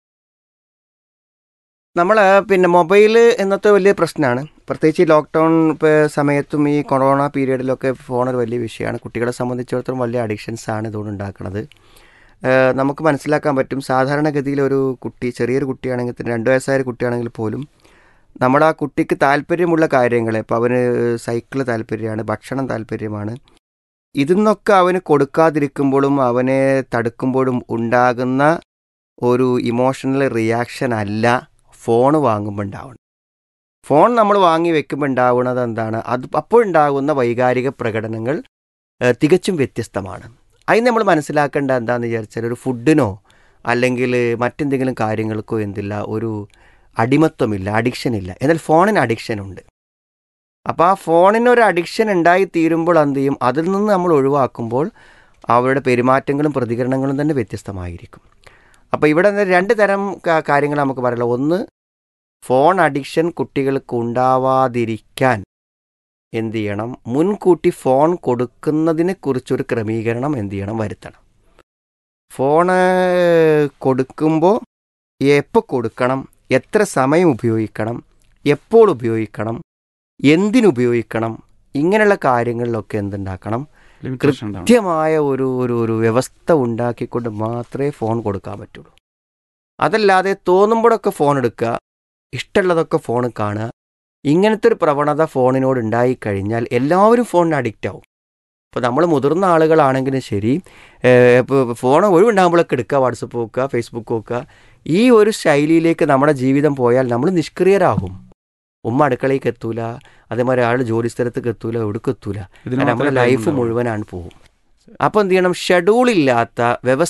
നമ്മൾ പിന്നെ മൊബൈൽ എന്നത്തെ വലിയ പ്രശ്നമാണ് പ്രത്യേകിച്ച് ഈ ലോക്ക്ഡൗൺ സമയത്തും ഈ കൊറോണ പീരീഡിലൊക്കെ ഫോൺ ഒരു വലിയ വിഷയമാണ് കുട്ടികളെ സംബന്ധിച്ചിടത്തോളം വലിയ അഡിക്ഷൻസ് ആണ് ഇതുകൊണ്ട് ഉണ്ടാക്കുന്നത് ഏഹ് നമുക്ക് മനസ്സിലാക്കാൻ പറ്റും സാധാരണഗതിയിൽ ഒരു കുട്ടി ചെറിയൊരു കുട്ടിയാണെങ്കിൽ തന്നെ രണ്ട് വയസ്സായ ഒരു കുട്ടിയാണെങ്കിൽ പോലും നമ്മുടെ ആ കുട്ടിക്ക് താല്പര്യമുള്ള കാര്യങ്ങൾ ഇപ്പോൾ അവന് സൈക്കിള് താല്പര്യമാണ് ഭക്ഷണം താല്പര്യമാണ് ഇതിന്നൊക്കെ അവന് കൊടുക്കാതിരിക്കുമ്പോഴും അവനെ തടുക്കുമ്പോഴും ഉണ്ടാകുന്ന ഒരു ഇമോഷണൽ റിയാക്ഷൻ അല്ല ഫോൺ വാങ്ങുമ്പോൾ ഉണ്ടാവുന്നത് ഫോൺ നമ്മൾ വാങ്ങി വെക്കുമ്പോൾ ഉണ്ടാവുന്നത് എന്താണ് അത് അപ്പോഴുണ്ടാകുന്ന വൈകാരിക പ്രകടനങ്ങൾ ഏഹ്, തികച്ചും വ്യത്യസ്തമാണ് അതിന് നമ്മൾ മനസ്സിലാക്കേണ്ട എന്താണെന്ന് വിചാരിച്ചാൽ ഒരു ഫുഡിനോ അല്ലെങ്കിൽ മറ്റെന്തെങ്കിലും കാര്യങ്ങൾക്കോ എന്തില്ല ഒരു അടിമത്വമില്ല അഡിക്ഷൻ ഇല്ല എന്നാൽ ഫോണിന് അഡിക്ഷൻ ഉണ്ട് അപ്പോൾ ആ ഫോണിന് ഒരു അഡിക്ഷൻ ഉണ്ടായി തീരുമ്പോൾ എന്ത് ചെയ്യും അതിൽ നിന്ന് നമ്മൾ ഒഴിവാക്കുമ്പോൾ അവരുടെ പെരുമാറ്റങ്ങളും പ്രതികരണങ്ങളും തന്നെ വ്യത്യസ്തമായിരിക്കും അപ്പോൾ ഇവിടെ നിന്ന് രണ്ട് തരം കാ- കാര്യങ്ങൾ നമുക്ക് പറയാം ഒന്ന് ഫോൺ അഡിക്ഷൻ കുട്ടികൾക്ക് ഉണ്ടാവാതിരിക്കാൻ എന്ത് ചെയ്യണം മുൻകൂട്ടി ഫോൺ കൊടുക്കുന്നതിനെ കുറിച്ചൊരു ക്രമീകരണം എന്ത് ചെയ്യണം വരുത്തണം ഫോണ് കൊടുക്കുമ്പോൾ എപ്പോൾ കൊടുക്കണം എത്ര സമയം ഉപയോഗിക്കണം എപ്പോൾ ഉപയോഗിക്കണം എന്തിനുപയോഗിക്കണം ഇങ്ങനെയുള്ള കാര്യങ്ങളിലൊക്കെ എന്തുണ്ടാക്കണം ലിമിറ്റേഷൻ ഉണ്ടാവണം. കൃത്യമായ ഒരു ഒരു ഒരു വ്യവസ്ഥ ഉണ്ടാക്കിക്കൊണ്ട് മാത്രമേ ഫോൺ കൊടുക്കാൻ പറ്റുള്ളൂ അതല്ലാതെ തോന്നുമ്പോഴൊക്കെ ഫോൺ എടുക്കുക ഇഷ്ടമുള്ളതൊക്കെ ഫോൺ കാണുക ഇങ്ങനത്തെ ഒരു പ്രവണത ഫോണിനോട് ഉണ്ടായിക്കഴിഞ്ഞാൽ എല്ലാവരും ഫോണിന് അഡിക്റ്റ് ആവും ഇപ്പോൾ നമ്മൾ മുതിർന്ന ആളുകളാണെങ്കിലും ശരി ഇപ്പോൾ ഫോൺ ഒഴിവുണ്ടാകുമ്പോഴൊക്കെ എടുക്കുക വാട്സപ്പ് നോക്കുക ഫേസ്ബുക്ക് നോക്കുക ഈ ഒരു ശൈലിയിലേക്ക് നമ്മുടെ ജീവിതം പോയാൽ നമ്മൾ നിഷ്ക്രിയരാകും ഉമ്മ അടുക്കളയ്ക്ക് എത്തൂല അതേമാതിരി ആൾ ജോലി സ്ഥലത്തേക്ക് എത്തൂല എവിടേക്ക് എത്തൂല ഇതിന് നമ്മുടെ മാത്രമേ ലൈഫ് time ഉണ്ടാവൂ. മുഴുവനാണ് പോകും അപ്പോൾ എന്ത് ചെയ്യണം ഷെഡ്യൂൾ ഇല്ലാത്ത വ്യവസ്ഥ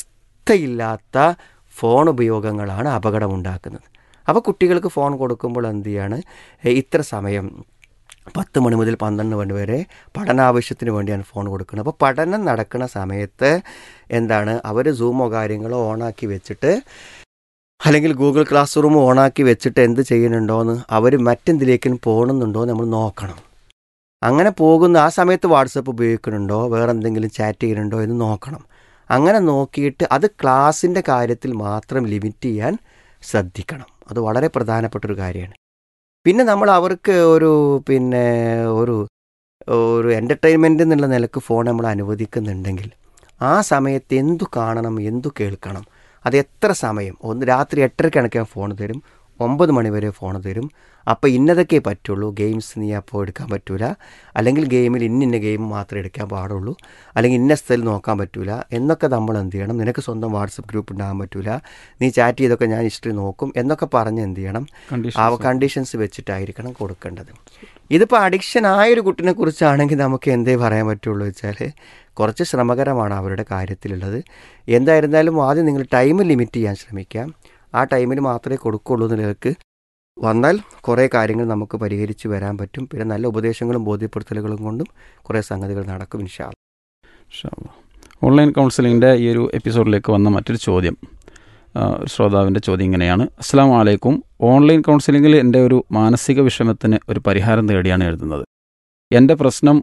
ചിട്ടയില്ലാത്ത ഫോൺ ഉപയോഗങ്ങളാണ് അപകടമുണ്ടാക്കുന്നത് അപ്പോൾ കുട്ടികൾക്ക് ഫോൺ കൊടുക്കുമ്പോൾ എന്ത് ചെയ്യാണ് ഏ, ഇത്ര സമയം പത്ത് മണി മുതൽ പന്ത്രണ്ട് മണി വരെ പഠനാവശ്യത്തിന് വേണ്ടിയാണ് ഫോൺ കൊടുക്കുന്നത് അപ്പോൾ പഠനം നടക്കുന്ന സമയത്ത് എന്താണ് അവർ സൂമോ കാര്യങ്ങളോ ഓണാക്കി വെച്ചിട്ട് അല്ലെങ്കിൽ ഗൂഗിൾ ക്ലാസ് റൂം ഓണാക്കി വെച്ചിട്ട് എന്ത് ചെയ്യുന്നുണ്ടോയെന്ന് അവർ മറ്റെന്തിലേക്കും പോകുന്നുണ്ടോ എന്ന് നമ്മൾ നോക്കണം അങ്ങനെ പോകുന്ന ആ സമയത്ത് വാട്സപ്പ് ഉപയോഗിക്കുന്നുണ്ടോ വേറെ എന്തെങ്കിലും ചാറ്റ് ചെയ്യുന്നുണ്ടോ എന്ന് നോക്കണം അങ്ങനെ നോക്കിയിട്ട് അത് ക്ലാസ്സിൻ്റെ കാര്യത്തിൽ മാത്രം ലിമിറ്റ് ചെയ്യാൻ ശ്രദ്ധിക്കണം അത് വളരെ പ്രധാനപ്പെട്ട ഒരു കാര്യമാണ് പിന്നെ നമ്മൾ അവർക്ക് ഒരു പിന്നെ ഒരു ഒരു എൻ്റർടൈൻമെൻ്റ് എന്നുള്ള നിലക്ക് ഫോൺ നമ്മൾ അനുവദിക്കുന്നുണ്ടെങ്കിൽ ആ സമയത്ത് എന്തു കാണണം എന്തു കേൾക്കണം അത് എത്ര സമയം ഒന്ന് രാത്രി എട്ടരയ്ക്കാണെങ്കിൽ ഞാൻ ഫോൺ തരും ഒമ്പത് മണി വരെ ഫോൺ തരും അപ്പോൾ ഇന്നതൊക്കെ പറ്റുള്ളൂ ഗെയിംസ് നീ അപ്പോൾ എടുക്കാൻ പറ്റൂല അല്ലെങ്കിൽ ഗെയിമിൽ ഇന്ന ഇന്ന ഗെയിം മാത്രമേ എടുക്കാൻ പാടുള്ളൂ അല്ലെങ്കിൽ ഇന്ന സ്ഥലം നോക്കാൻ പറ്റൂല എന്നൊക്കെ നമ്മൾ എന്ത് ചെയ്യണം നിനക്ക് സ്വന്തം വാട്സപ്പ് ഗ്രൂപ്പ് ഉണ്ടാകാൻ പറ്റൂല നീ ചാറ്റ് ചെയ്തൊക്കെ ഞാൻ ഹിസ്റ്ററി നോക്കും എന്നൊക്കെ പറഞ്ഞ് എന്ത് ചെയ്യണം ആ കണ്ടീഷൻസ് വെച്ചിട്ടായിരിക്കണം കൊടുക്കേണ്ടത് ഇതിപ്പോൾ അഡിക്ഷൻ ആയൊരു കുട്ടിനെ കുറിച്ചാണെങ്കിൽ നമുക്ക് എന്തേ പറയാൻ പറ്റുള്ളൂ വെച്ചാൽ കുറച്ച് ശ്രമകരമാണ് അവരുടെ കാര്യത്തിലുള്ളത് എന്തായിരുന്നാലും ആദ്യം നിങ്ങൾ ടൈം ലിമിറ്റ് ചെയ്യാൻ ശ്രമിക്കാം ആ ടൈമിൽ മാത്രമേ കൊടുക്കുള്ളൂ എന്നുള്ളവർക്ക് വന്നാൽ കുറേ കാര്യങ്ങൾ നമുക്ക് പരിഹരിച്ച് വരാൻ പറ്റും പിന്നെ നല്ല ഉപദേശങ്ങളും ബോധ്യപ്പെടുത്തലുകളും കൊണ്ടും കുറേ സംഗതികൾ നടക്കും ഇൻഷാ അല്ലാ. ഇൻഷാ അല്ലാ. ഓൺലൈൻ കൗൺസിലിങ്ങിൻ്റെ ഈ ഒരു എപ്പിസോഡിലേക്ക് വന്ന മറ്റൊരു ചോദ്യം ആ, ഒരു ശ്രോതാവിൻ്റെ ചോദ്യം ഇങ്ങനെയാണ് അസ്സാം വലൈക്കും ഓൺലൈൻ കൗൺസിലിങ്ങിൽ എൻ്റെ ഒരു മാനസിക വിഷമത്തിന് ഒരു പരിഹാരം തേടിയാണ് എഴുതുന്നത് എൻ്റെ പ്രശ്നം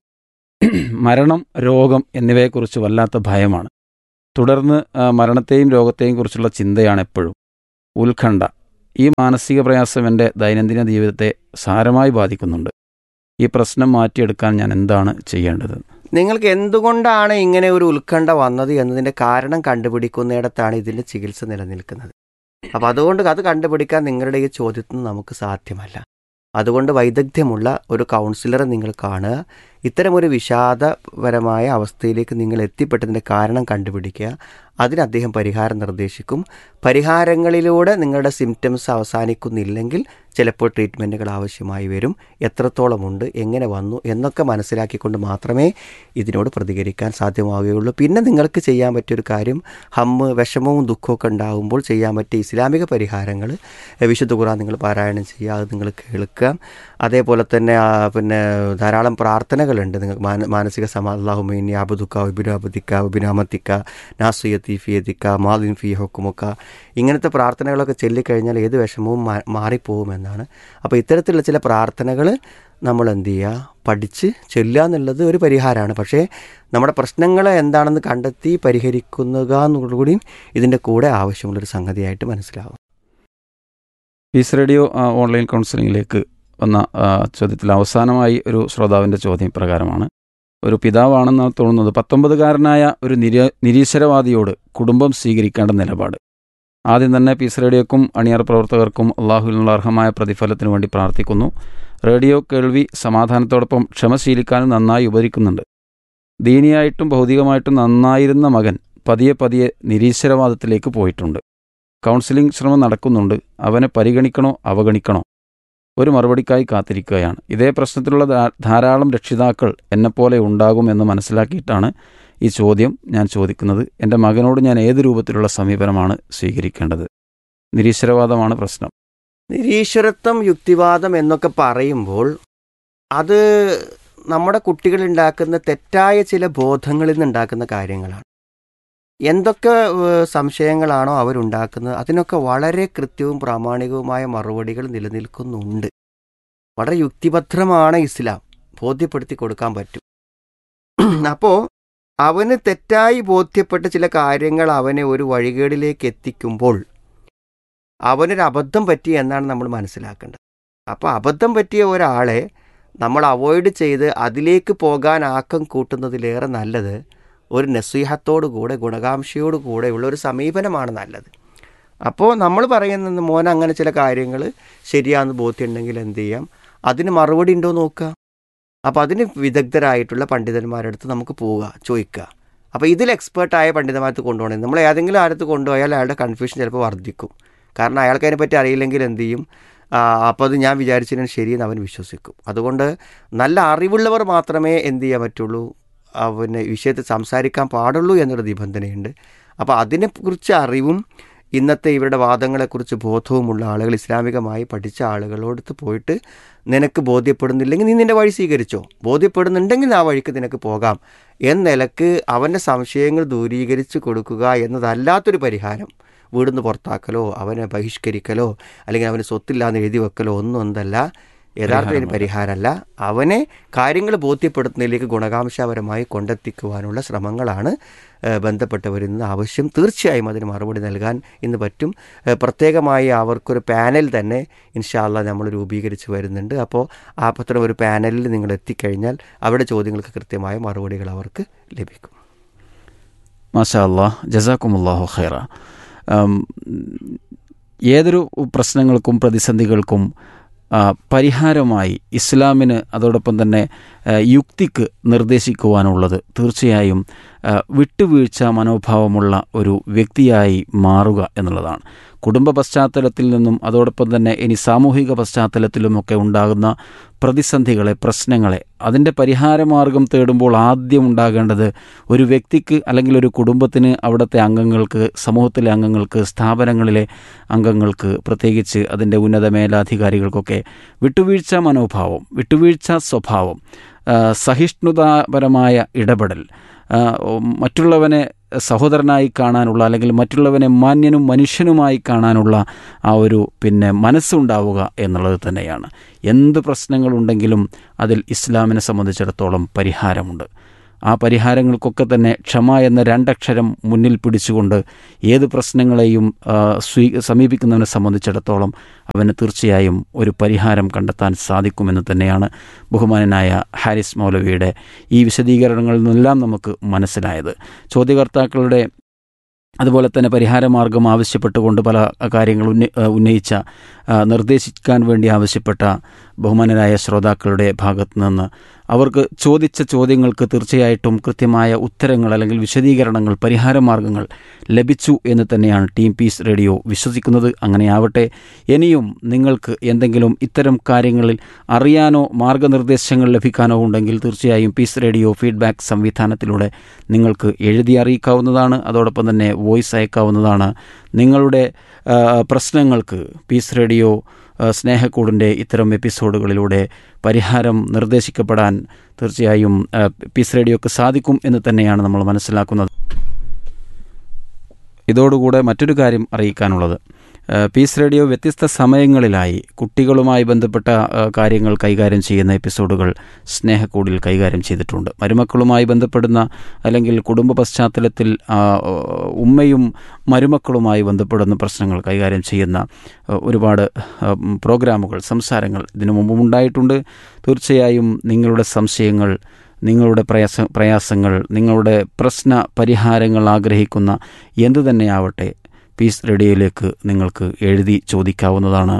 മരണം രോഗം എന്നിവയെക്കുറിച്ച് വല്ലാത്ത ഭയമാണ് തുടർന്ന് ആ, മരണത്തെയും രോഗത്തെയും കുറിച്ചുള്ള ചിന്തയാണ് എപ്പോഴും ഉത്കണ്ഠ ഈ മാനസിക പ്രയാസം എൻ്റെ ദൈനംദിന ജീവിതത്തെ സാരമായി ബാധിക്കുന്നുണ്ട് ഈ പ്രശ്നം മാറ്റിയെടുക്കാൻ ഞാൻ എന്താണ് ചെയ്യേണ്ടത് നിങ്ങൾക്ക് എന്തുകൊണ്ടാണ് ഇങ്ങനെ ഒരു ഉത്കണ്ഠ വന്നത് എന്നതിൻ്റെ കാരണം കണ്ടുപിടിക്കുന്നിടത്താണ് ഇതിൻ്റെ ചികിത്സ നിലനിൽക്കുന്നത് അപ്പോൾ അതുകൊണ്ട് അത് കണ്ടുപിടിക്കാൻ നിങ്ങളുടെ ഈ ചോദ്യത്തിന് നമുക്ക് സാധ്യമല്ല അതുകൊണ്ട് വൈദഗ്ധ്യമുള്ള ഒരു കൗൺസിലറെ നിങ്ങൾ കാണുക ഇത്തരമൊരു വിഷാദപരമായ അവസ്ഥയിലേക്ക് നിങ്ങൾ എത്തിപ്പെട്ടതിൻ്റെ കാരണം കണ്ടുപിടിക്കുക അതിന് അദ്ദേഹം പരിഹാരം നിർദ്ദേശിക്കും പരിഹാരങ്ങളിലൂടെ നിങ്ങളുടെ സിംറ്റംസ് അവസാനിക്കുന്നില്ലെങ്കിൽ ചിലപ്പോൾ ട്രീറ്റ്മെൻറ്റുകൾ ആവശ്യമായി വരും എത്രത്തോളമുണ്ട് എങ്ങനെ വന്നു എന്നൊക്കെ മനസ്സിലാക്കിക്കൊണ്ട് മാത്രമേ ഇതിനോട് പ്രതികരിക്കാൻ സാധ്യമാവുകയുള്ളൂ പിന്നെ നിങ്ങൾക്ക് ചെയ്യാൻ പറ്റിയൊരു കാര്യം ഹമ്മ് വിഷമവും ദുഃഖമൊക്കെ ഉണ്ടാകുമ്പോൾ ചെയ്യാൻ പറ്റിയ ഇസ്ലാമിക പരിഹാരങ്ങൾ വിശുദ്ധ ഖുറാൻ നിങ്ങൾ പാരായണം ചെയ്യുക അത് നിങ്ങൾ കേൾക്കുക അതേപോലെ തന്നെ ആ, പിന്നെ ധാരാളം പ്രാർത്ഥനകളുണ്ട് നിങ്ങൾക്ക് മാന- മാനസിക സമാ അള്ളാഹുമൈനി അബുദുക്ക ഉബിനാബുദിക്ക ഉബിനാമത്തിക്ക നാസുയത്തി ഫിയദിക്ക മാലിൻ ഫി ഹുക്കുമുക്ക ഇങ്ങനത്തെ പ്രാർത്ഥനകളൊക്കെ ചൊല്ലിക്കഴിഞ്ഞാൽ ഏത് വിഷമവും മാ- മാറിപ്പോകുമെന്നാണ് അപ്പോൾ ഇത്തരത്തിലുള്ള ചില പ്രാർത്ഥനകൾ നമ്മൾ എന്ത് ചെയ്യുക പഠിച്ച് ചൊല്ലുക എന്നുള്ളത് ഒരു പരിഹാരമാണ് പക്ഷേ നമ്മുടെ പ്രശ്നങ്ങൾ എന്താണെന്ന് കണ്ടെത്തി പരിഹരിക്കുക എന്നുകൂടിയും ഇതിൻ്റെ കൂടെ ആവശ്യമുള്ളൊരു സംഗതിയായിട്ട് മനസ്സിലാവും പീസ് റേഡിയോ ആ, ഓൺലൈൻ കൗൺസിലിംഗിലേക്ക് വന്ന ആ, ചോദ്യത്തിൽ അവസാനമായി ഒരു ശ്രോതാവിൻ്റെ ചോദ്യം പ്രകാരമാണ് ഒരു പിതാവാണെന്നാണ് തോന്നുന്നത് പത്തൊമ്പതുകാരനായ ഒരു നിര നിരീശ്വരവാദിയോട് കുടുംബം സ്വീകരിക്കേണ്ട നിലപാട് ആദ്യം തന്നെ പീസ് റേഡിയോക്കും അണിയർ പ്രവർത്തകർക്കും അള്ളാഹുവിനുള്ള അർഹമായ പ്രതിഫലത്തിനു വേണ്ടി പ്രാർത്ഥിക്കുന്നു റേഡിയോ കേൾവി സമാധാനത്തോടൊപ്പം ക്ഷമശീലിക്കാനും നന്നായി ഉപകരിക്കുന്നുണ്ട് ദീനിയായിട്ടും ഭൗതികമായിട്ടും നന്നായിരുന്ന മകൻ പതിയെ പതിയെ നിരീശ്വരവാദത്തിലേക്ക് പോയിട്ടുണ്ട് കൗൺസിലിംഗ് ശ്രമം നടക്കുന്നുണ്ട് അവനെ പരിഗണിക്കണോ അവഗണിക്കണോ ഒരു മറുപടിക്കായി കാത്തിരിക്കുകയാണ് ഇതേ പ്രശ്നത്തിലുള്ള ധാ- ധാരാളം രക്ഷിതാക്കൾ എന്നെപ്പോലെ ഉണ്ടാകുമെന്ന് മനസ്സിലാക്കിയിട്ടാണ് ഈ ചോദ്യം ഞാൻ ചോദിക്കുന്നത് എൻ്റെ മകനോട് ഞാൻ ഏത് രൂപത്തിലുള്ള സമീപനമാണ് സ്വീകരിക്കേണ്ടത് നിരീശ്വരവാദമാണ് പ്രശ്നം നിരീശ്വരത്വം യുക്തിവാദം എന്നൊക്കെ പറയുമ്പോൾ അത് നമ്മുടെ കുട്ടികൾ ഉണ്ടാക്കുന്ന തെറ്റായ ചില ബോധങ്ങളിൽ നിന്നുണ്ടാക്കുന്ന കാര്യങ്ങളാണ് എന്തൊക്കെ ഏഹ്, സംശയങ്ങളാണോ അവരുണ്ടാക്കുന്നത് അതിനൊക്കെ വളരെ കൃത്യവും പ്രാമാണികവുമായ മറുപടികൾ നിലനിൽക്കുന്നുണ്ട് വളരെ യുക്തിഭദ്രമാണ് ഇസ്ലാം ബോധ്യപ്പെടുത്തി കൊടുക്കാൻ പറ്റും അപ്പോൾ അവന് തെറ്റായി ബോധ്യപ്പെട്ട ചില കാര്യങ്ങൾ അവനെ ഒരു വഴികേടിലേക്ക് എത്തിക്കുമ്പോൾ അവനൊരു അബദ്ധം പറ്റി എന്നാണ് നമ്മൾ മനസ്സിലാക്കേണ്ടത് അപ്പോൾ അബദ്ധം പറ്റിയ ഒരാളെ നമ്മൾ അവോയ്ഡ് ചെയ്ത് അതിലേക്ക് പോകാൻ ആക്കം കൂട്ടുന്നതിലേറെ നല്ലത് ഒരു നസീഹത്തോടു കൂടെ ഗുണകാംക്ഷയോടു കൂടെയുള്ള ഒരു സമീപനമാണ് നല്ലത് അപ്പോൾ നമ്മൾ പറയുന്നത് മോൻ അങ്ങനെ ചില കാര്യങ്ങൾ ശരിയാണെന്ന് ബോധ്യമുണ്ടെങ്കിൽ എന്ത് ചെയ്യാം അതിന് മറുപടി ഉണ്ടോ നോക്കുക അപ്പോൾ അതിന് വിദഗ്ധരായിട്ടുള്ള പണ്ഡിതന്മാരുടെ അടുത്ത് നമുക്ക് പോവുക ചോദിക്കുക അപ്പോൾ ഇതിൽ എക്സ്പേർട്ടായ പണ്ഡിതന്മാരത്ത് കൊണ്ടുപോകണം നമ്മൾ ഏതെങ്കിലും ആരത്ത് കൊണ്ടുപോയാൽ അയാളുടെ കൺഫ്യൂഷൻ ചിലപ്പോൾ വർദ്ധിക്കും കാരണം അയാൾക്ക് അതിനെപ്പറ്റി അറിയില്ലെങ്കിൽ എന്ത് ചെയ്യും ആ, അപ്പോൾ അത് ഞാൻ വിചാരിച്ചതിന് ശരിയെന്ന് അവൻ വിശ്വസിക്കും അതുകൊണ്ട് നല്ല അറിവുള്ളവർ മാത്രമേ എന്ത് ചെയ്യാൻ പറ്റുള്ളൂ അവന് വിഷയത്തിൽ സംസാരിക്കാൻ പാടുള്ളൂ എന്നൊരു നിബന്ധനയുണ്ട് അപ്പോൾ അതിനെക്കുറിച്ച് അറിവും ഇന്നത്തെ ഇവരുടെ വാദങ്ങളെക്കുറിച്ച് ബോധവുമുള്ള ആളുകൾ ഇസ്ലാമികമായി പഠിച്ച ആളുകളോടത്ത് പോയിട്ട് നിനക്ക് ബോധ്യപ്പെടുന്നില്ലെങ്കിൽ നീ നിൻ്റെ വഴി സ്വീകരിച്ചോ ബോധ്യപ്പെടുന്നുണ്ടെങ്കിൽ ആ വഴിക്ക് നിനക്ക് പോകാം എന്ന നിലക്ക് അവൻ്റെ സംശയങ്ങൾ ദൂരീകരിച്ച് കൊടുക്കുക എന്നതല്ലാത്തൊരു പരിഹാരം വീടിന്ന് പുറത്താക്കലോ അവനെ ബഹിഷ്കരിക്കലോ അല്ലെങ്കിൽ അവന് സ്വത്തില്ലാന്ന് എഴുതി വെക്കലോ ഒന്നും എന്തല്ല യഥാർത്ഥത്തിന് പരിഹാരമല്ല അവനെ കാര്യങ്ങൾ ബോധ്യപ്പെടുത്തുന്നതിലേക്ക് ഗുണകാംശപരമായി കൊണ്ടെത്തിക്കുവാനുള്ള ശ്രമങ്ങളാണ് ഏഹ്, ബന്ധപ്പെട്ടവരിൽ നിന്ന് ആവശ്യം തീർച്ചയായും അതിന് മറുപടി നൽകാൻ ഇന്ന് പറ്റും ഏഹ്, പ്രത്യേകമായി അവർക്കൊരു പാനൽ തന്നെ ഇൻഷാല്ല നമ്മൾ രൂപീകരിച്ച് വരുന്നുണ്ട് അപ്പോൾ ആ പത്രം ഒരു പാനലിൽ നിങ്ങൾ എത്തിക്കഴിഞ്ഞാൽ അവരുടെ ചോദ്യങ്ങൾക്ക് കൃത്യമായ മറുപടികൾ അവർക്ക് ലഭിക്കും മാഷാ അള്ളാഹ് ജസാക്കുമുല്ലാഹു ഖൈറ ഉം, ഏതൊരു പ്രശ്നങ്ങൾക്കും പ്രതിസന്ധികൾക്കും ആ, പരിഹാരമായി ഇസ്ലാമിന് അതോടൊപ്പം തന്നെ ആ, യുക്തിക്ക് നിർദ്ദേശിക്കുവാനുള്ളത് തീർച്ചയായും ആ, വിട്ടുവീഴ്ച മനോഭാവമുള്ള ഒരു വ്യക്തിയായി മാറുക എന്നുള്ളതാണ് കുടുംബ പശ്ചാത്തലത്തിൽ നിന്നും അതോടൊപ്പം തന്നെ ഇനി സാമൂഹിക പശ്ചാത്തലത്തിലുമൊക്കെ ഉണ്ടാകുന്ന പ്രതിസന്ധികളെ പ്രശ്നങ്ങളെ അതിൻ്റെ പരിഹാരമാർഗം തേടുമ്പോൾ ആദ്യം ഉണ്ടാകേണ്ടത് ഒരു വ്യക്തിക്ക് അല്ലെങ്കിൽ ഒരു കുടുംബത്തിന് അവിടുത്തെ അംഗങ്ങൾക്ക് സമൂഹത്തിലെ അംഗങ്ങൾക്ക് സ്ഥാപനങ്ങളിലെ അംഗങ്ങൾക്ക് പ്രത്യേകിച്ച് അതിൻ്റെ ഉന്നത മേലധികാരികൾക്കൊക്കെ വിട്ടുവീഴ്ച മനോഭാവം വിട്ടുവീഴ്ച സ്വഭാവം ആ, സഹിഷ്ണുതാപരമായ ഇടപെടൽ ആ, മറ്റുള്ളവനെ സഹോദരനായി കാണാനുള്ള അല്ലെങ്കിൽ മറ്റുള്ളവനെ മാന്യനും മനുഷ്യനുമായി കാണാനുള്ള ആ ഒരു പിന്നെ മനസ്സുണ്ടാവുക എന്നുള്ളത് തന്നെയാണ് എന്ത് പ്രശ്നങ്ങളുണ്ടെങ്കിലും അതിൽ ഇസ്ലാമിനെ സംബന്ധിച്ചിടത്തോളം പരിഹാരമുണ്ട് ആ പരിഹാരങ്ങൾക്കൊക്കെ തന്നെ ക്ഷമ എന്ന രണ്ടക്ഷരം മുന്നിൽ പിടിച്ചുകൊണ്ട് ഏത് പ്രശ്നങ്ങളെയും ആ, സ്വീ സമീപിക്കുന്നവനെ സംബന്ധിച്ചിടത്തോളം അവന് തീർച്ചയായും ഒരു പരിഹാരം കണ്ടെത്താൻ സാധിക്കുമെന്ന് തന്നെയാണ് ബഹുമാനനായ ഹാരിസ് മൗലവിയുടെ ഈ വിശദീകരണങ്ങളിൽ നിന്നെല്ലാം നമുക്ക് മനസ്സിലായത് ചോദ്യകർത്താക്കളുടെ അതുപോലെ തന്നെ പരിഹാരമാർഗം ആവശ്യപ്പെട്ടുകൊണ്ട് പല കാര്യങ്ങൾ ഉന്ന ഉന്നയിച്ച ആ, നിർദ്ദേശിക്കാൻ വേണ്ടി ആവശ്യപ്പെട്ട ബഹുമാനരായ ശ്രോതാക്കളുടെ ഭാഗത്തു നിന്ന് അവർക്ക് ചോദിച്ച ചോദ്യങ്ങൾക്ക് തീർച്ചയായിട്ടും കൃത്യമായ ഉത്തരങ്ങൾ അല്ലെങ്കിൽ വിശദീകരണങ്ങൾ പരിഹാരമാർഗങ്ങൾ ലഭിച്ചു എന്ന് തന്നെയാണ് ടീം പീസ് റേഡിയോ വിശ്വസിക്കുന്നത് അങ്ങനെയാവട്ടെ ഇനിയും നിങ്ങൾക്ക് എന്തെങ്കിലും ഇത്തരം കാര്യങ്ങളിൽ അറിയാനോ മാർഗനിർദ്ദേശങ്ങൾ ലഭിക്കാനോ ഉണ്ടെങ്കിൽ തീർച്ചയായും പീസ് റേഡിയോ ഫീഡ്ബാക്ക് സംവിധാനത്തിലൂടെ നിങ്ങൾക്ക് എഴുതി അറിയിക്കാവുന്നതാണ് അതോടൊപ്പം തന്നെ വോയിസ് അയക്കാവുന്നതാണ് നിങ്ങളുടെ ആ, പ്രശ്നങ്ങൾക്ക് പീസ് റേഡിയോ ആ, സ്നേഹക്കൂടിൻ്റെ ഇത്തരം എപ്പിസോഡുകളിലൂടെ പരിഹാരം നിർദ്ദേശിക്കപ്പെടാൻ തീർച്ചയായും ആ, പീസ് റേഡിയോക്ക് സാധിക്കും എന്ന് തന്നെയാണ് നമ്മൾ മനസ്സിലാക്കുന്നത് ഇതോടുകൂടെ മറ്റൊരു കാര്യം അറിയിക്കാനുള്ളത് ആ, പീസ് റേഡിയോ വ്യത്യസ്ത സമയങ്ങളിലായി കുട്ടികളുമായി ബന്ധപ്പെട്ട ആ, കാര്യങ്ങൾ കൈകാര്യം ചെയ്യുന്ന എപ്പിസോഡുകൾ സ്നേഹക്കൂടിൽ കൈകാര്യം ചെയ്തിട്ടുണ്ട് മരുമക്കളുമായി ബന്ധപ്പെടുന്ന അല്ലെങ്കിൽ കുടുംബ പശ്ചാത്തലത്തിൽ ആ, ഉമ്മയും മരുമക്കളുമായി ബന്ധപ്പെടുന്ന പ്രശ്നങ്ങൾ കൈകാര്യം ചെയ്യുന്ന ആ, ഒരുപാട് ആ, ഉം, പ്രോഗ്രാമുകൾ സംസാരങ്ങൾ ഇതിനു മുമ്പും ഉണ്ടായിട്ടുണ്ട് തീർച്ചയായും നിങ്ങളുടെ സംശയങ്ങൾ നിങ്ങളുടെ പ്രയാസ പ്രയാസങ്ങൾ നിങ്ങളുടെ പ്രശ്ന പരിഹാരങ്ങൾ ആഗ്രഹിക്കുന്ന എന്തു തന്നെയാവട്ടെ പീസ് റേഡിയോയിലേക്ക് നിങ്ങൾക്ക് എഴുതി ചോദിക്കാവുന്നതാണ്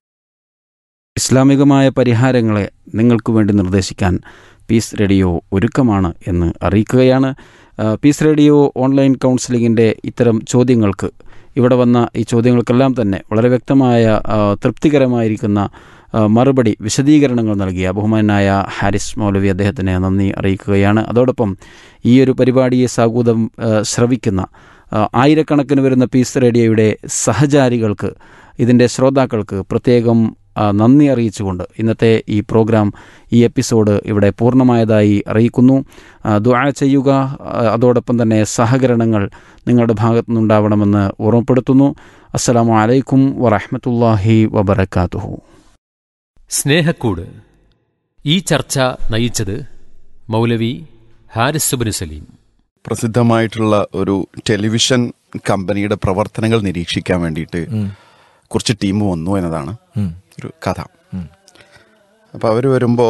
ഇസ്ലാമികമായ പരിഹാരങ്ങളെ നിങ്ങൾക്ക് വേണ്ടി നിർദ്ദേശിക്കാൻ പീസ് റേഡിയോ ഒരുക്കമാണ് എന്ന് അറിയിക്കുകയാണ് ആ, പീസ് റേഡിയോ ഓൺലൈൻ കൗൺസിലിങ്ങിൻ്റെ ഇത്തരം ചോദ്യങ്ങൾക്ക് ഇവിടെ വന്ന ഈ ചോദ്യങ്ങൾക്കെല്ലാം തന്നെ വളരെ വ്യക്തമായ ആ, തൃപ്തികരമായിരിക്കുന്ന ആ, മറുപടി വിശദീകരണങ്ങൾ നൽകിയ ബഹുമാനായ ഹാരിസ് മൗലവി അദ്ദേഹത്തിന് നന്ദി അറിയിക്കുകയാണ് അതോടൊപ്പം ഈ ഒരു പരിപാടിയെ സാഗൂതം ആ, ശ്രവിക്കുന്ന ആ, ആയിരക്കണക്കിന് വരുന്ന പീസ് റേഡിയോയുടെ സഹചാരികൾക്ക് ഇതിൻ്റെ ശ്രോതാക്കൾക്ക് പ്രത്യേകം ആ, നന്ദി അറിയിച്ചുകൊണ്ട് ഇന്നത്തെ ഈ പ്രോഗ്രാം ഈ എപ്പിസോഡ് ഇവിടെ പൂർണ്ണമായതായി അറിയിക്കുന്നു ആ, ദുആ ചെയ്യുക ആ, അതോടൊപ്പം തന്നെ സഹകരണങ്ങൾ നിങ്ങളുടെ ഭാഗത്തു നിന്നുണ്ടാവണമെന്ന് ഓർമ്മപ്പെടുത്തുന്നു അസ്സലാമു അലൈക്കും വറഹ്മത്തുള്ളാഹി വബറകാതുഹു സ്നേഹക്കൂട് ഈ ചർച്ച നയിച്ചത് മൗലവി ഹാരിസ് സുബിന് സലീം പ്രസിദ്ധമായിട്ടുള്ള ഒരു ടെലിവിഷൻ കമ്പനിയുടെ പ്രവർത്തനങ്ങൾ നിരീക്ഷിക്കാൻ വേണ്ടിയിട്ട് കുറച്ച് ടീം വന്നു എന്നതാണ് ഒരു കഥ അപ്പോൾ അവർ വരുമ്പോൾ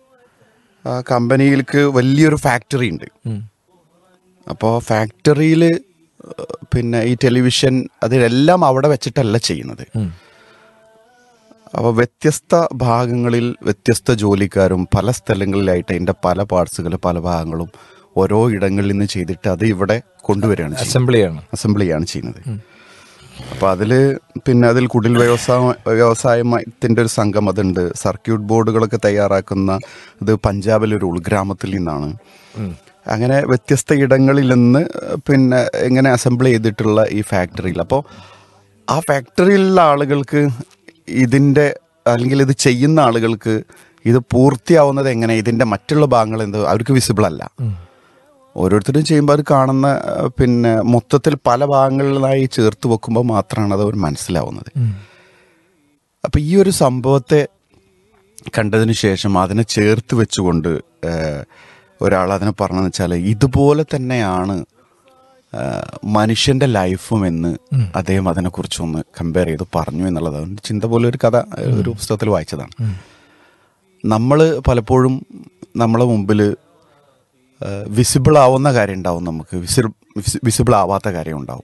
ആ കമ്പനിയിലേക്ക് വലിയൊരു ഫാക്ടറി ഉണ്ട് അപ്പോൾ ഫാക്ടറിയിൽ പിന്നെ ഈ ടെലിവിഷൻ അതിലെല്ലാം അവിടെ വെച്ചിട്ടല്ല ചെയ്യുന്നത് അപ്പോൾ വ്യത്യസ്ത ഭാഗങ്ങളിൽ വ്യത്യസ്ത ജോലിക്കാരും പല സ്ഥലങ്ങളിലായിട്ട് അതിൻ്റെ പല പാർട്സുകൾ പല ഭാഗങ്ങളും ഓരോ ഇടങ്ങളിൽ നിന്ന് ചെയ്തിട്ട് അത് ഇവിടെ കൊണ്ടുവരികയാണ് ചെയ്യുന്നത്. അസംബ്ലിയാണ് അസംബ്ലിയാണ് ചെയ്യുന്നത് അപ്പൊ അതില് പിന്നെ അതിൽ കുടിൽ വ്യവസായ വ്യവസായത്തിന്റെ ഒരു സംഘം അതുണ്ട് സർക്യൂട്ട് ബോർഡുകളൊക്കെ തയ്യാറാക്കുന്ന ഇത് പഞ്ചാബിലെ ഒരു ഉൾഗ്രാമത്തിൽ നിന്നാണ് അങ്ങനെ വ്യത്യസ്ത ഇടങ്ങളിൽ നിന്ന് പിന്നെ ഇങ്ങനെ അസംബിൾ ചെയ്തിട്ടുള്ള ഈ ഫാക്ടറിയിൽ അപ്പോൾ ആ ഫാക്ടറിയിലുള്ള ആളുകൾക്ക് ഇതിൻ്റെ അല്ലെങ്കിൽ ഇത് ചെയ്യുന്ന ആളുകൾക്ക് ഇത് പൂർത്തിയാവുന്നത് എങ്ങനെ ഇതിൻ്റെ മറ്റുള്ള ഭാഗങ്ങൾ എന്ത് അവർക്ക് വിസിബിൾ അല്ല ഓരോരുത്തരും ചെയ്യുമ്പോൾ അത് കാണുന്ന ആ, പിന്നെ മൊത്തത്തിൽ പല ഭാഗങ്ങളിലായി ചേർത്ത് വെക്കുമ്പോൾ മാത്രമാണ് അത് അവർ മനസ്സിലാവുന്നത് അപ്പം ഈ ഒരു സംഭവത്തെ കണ്ടതിന് ശേഷം അതിനെ ചേർത്ത് വെച്ചുകൊണ്ട് ഏഹ്, ഒരാൾ അതിനെ പറഞ്ഞതെന്ന് വെച്ചാൽ ഇതുപോലെ തന്നെയാണ് ഏഹ്, മനുഷ്യന്റെ ലൈഫും എന്ന് അദ്ദേഹം അതിനെക്കുറിച്ചൊന്ന് കമ്പയർ ചെയ്ത് പറഞ്ഞു എന്നുള്ളത് അവൻ്റെ ചിന്ത പോലെ ഒരു കഥ ഏഹ്, ഒരു പുസ്തകത്തിൽ വായിച്ചതാണ് നമ്മൾ പലപ്പോഴും നമ്മളെ മുമ്പിൽ വിസിബിൾ ആവുന്ന കാര്യം ഉണ്ടാവും നമുക്ക് വിസിബിൾ ആവാത്ത കാര്യം ഉണ്ടാവും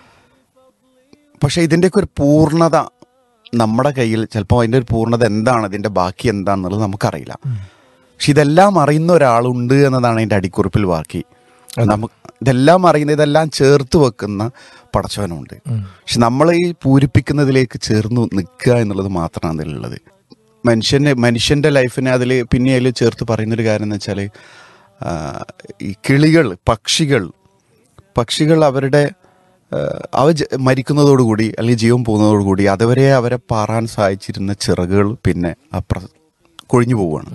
പക്ഷെ ഇതിൻ്റെയൊക്കെ ഒരു പൂർണ്ണത നമ്മുടെ കയ്യിൽ ചിലപ്പോൾ അതിൻ്റെ ഒരു പൂർണ്ണത എന്താണ് ഇതിൻ്റെ ബാക്കി എന്താണെന്നുള്ളത് നമുക്കറിയില്ല പക്ഷെ ഇതെല്ലാം അറിയുന്ന ഒരാളുണ്ട് എന്നതാണ് അതിൻ്റെ അടിക്കുറിപ്പിൽ ബാക്കി നമുക്ക് ഇതെല്ലാം അറിയുന്ന ഇതെല്ലാം ചേർത്ത് വെക്കുന്ന പടച്ചവനുണ്ട് പക്ഷെ നമ്മൾ ഈ പൂരിപ്പിക്കുന്നതിലേക്ക് ചേർന്ന് നിൽക്കുക എന്നുള്ളത് മാത്രമാണ് അതിലുള്ളത് മനുഷ്യന് മനുഷ്യൻ്റെ ലൈഫിനെ അതിൽ പിന്നെ അതിൽ ചേർത്ത് പറയുന്നൊരു കാര്യം എന്ന് വെച്ചാൽ ഈ കിളികൾ പക്ഷികൾ പക്ഷികൾ അവരുടെ ആ, അവ ജ- മരിക്കുന്നതോടുകൂടി അല്ലെങ്കിൽ ജീവൻ പോകുന്നതോടുകൂടി അതുവരെ അവരെ പാറാൻ സഹായിച്ചിരുന്ന ചിറകുകൾ പിന്നെ അപ്ര കൊഴിഞ്ഞു പോവുകയാണ്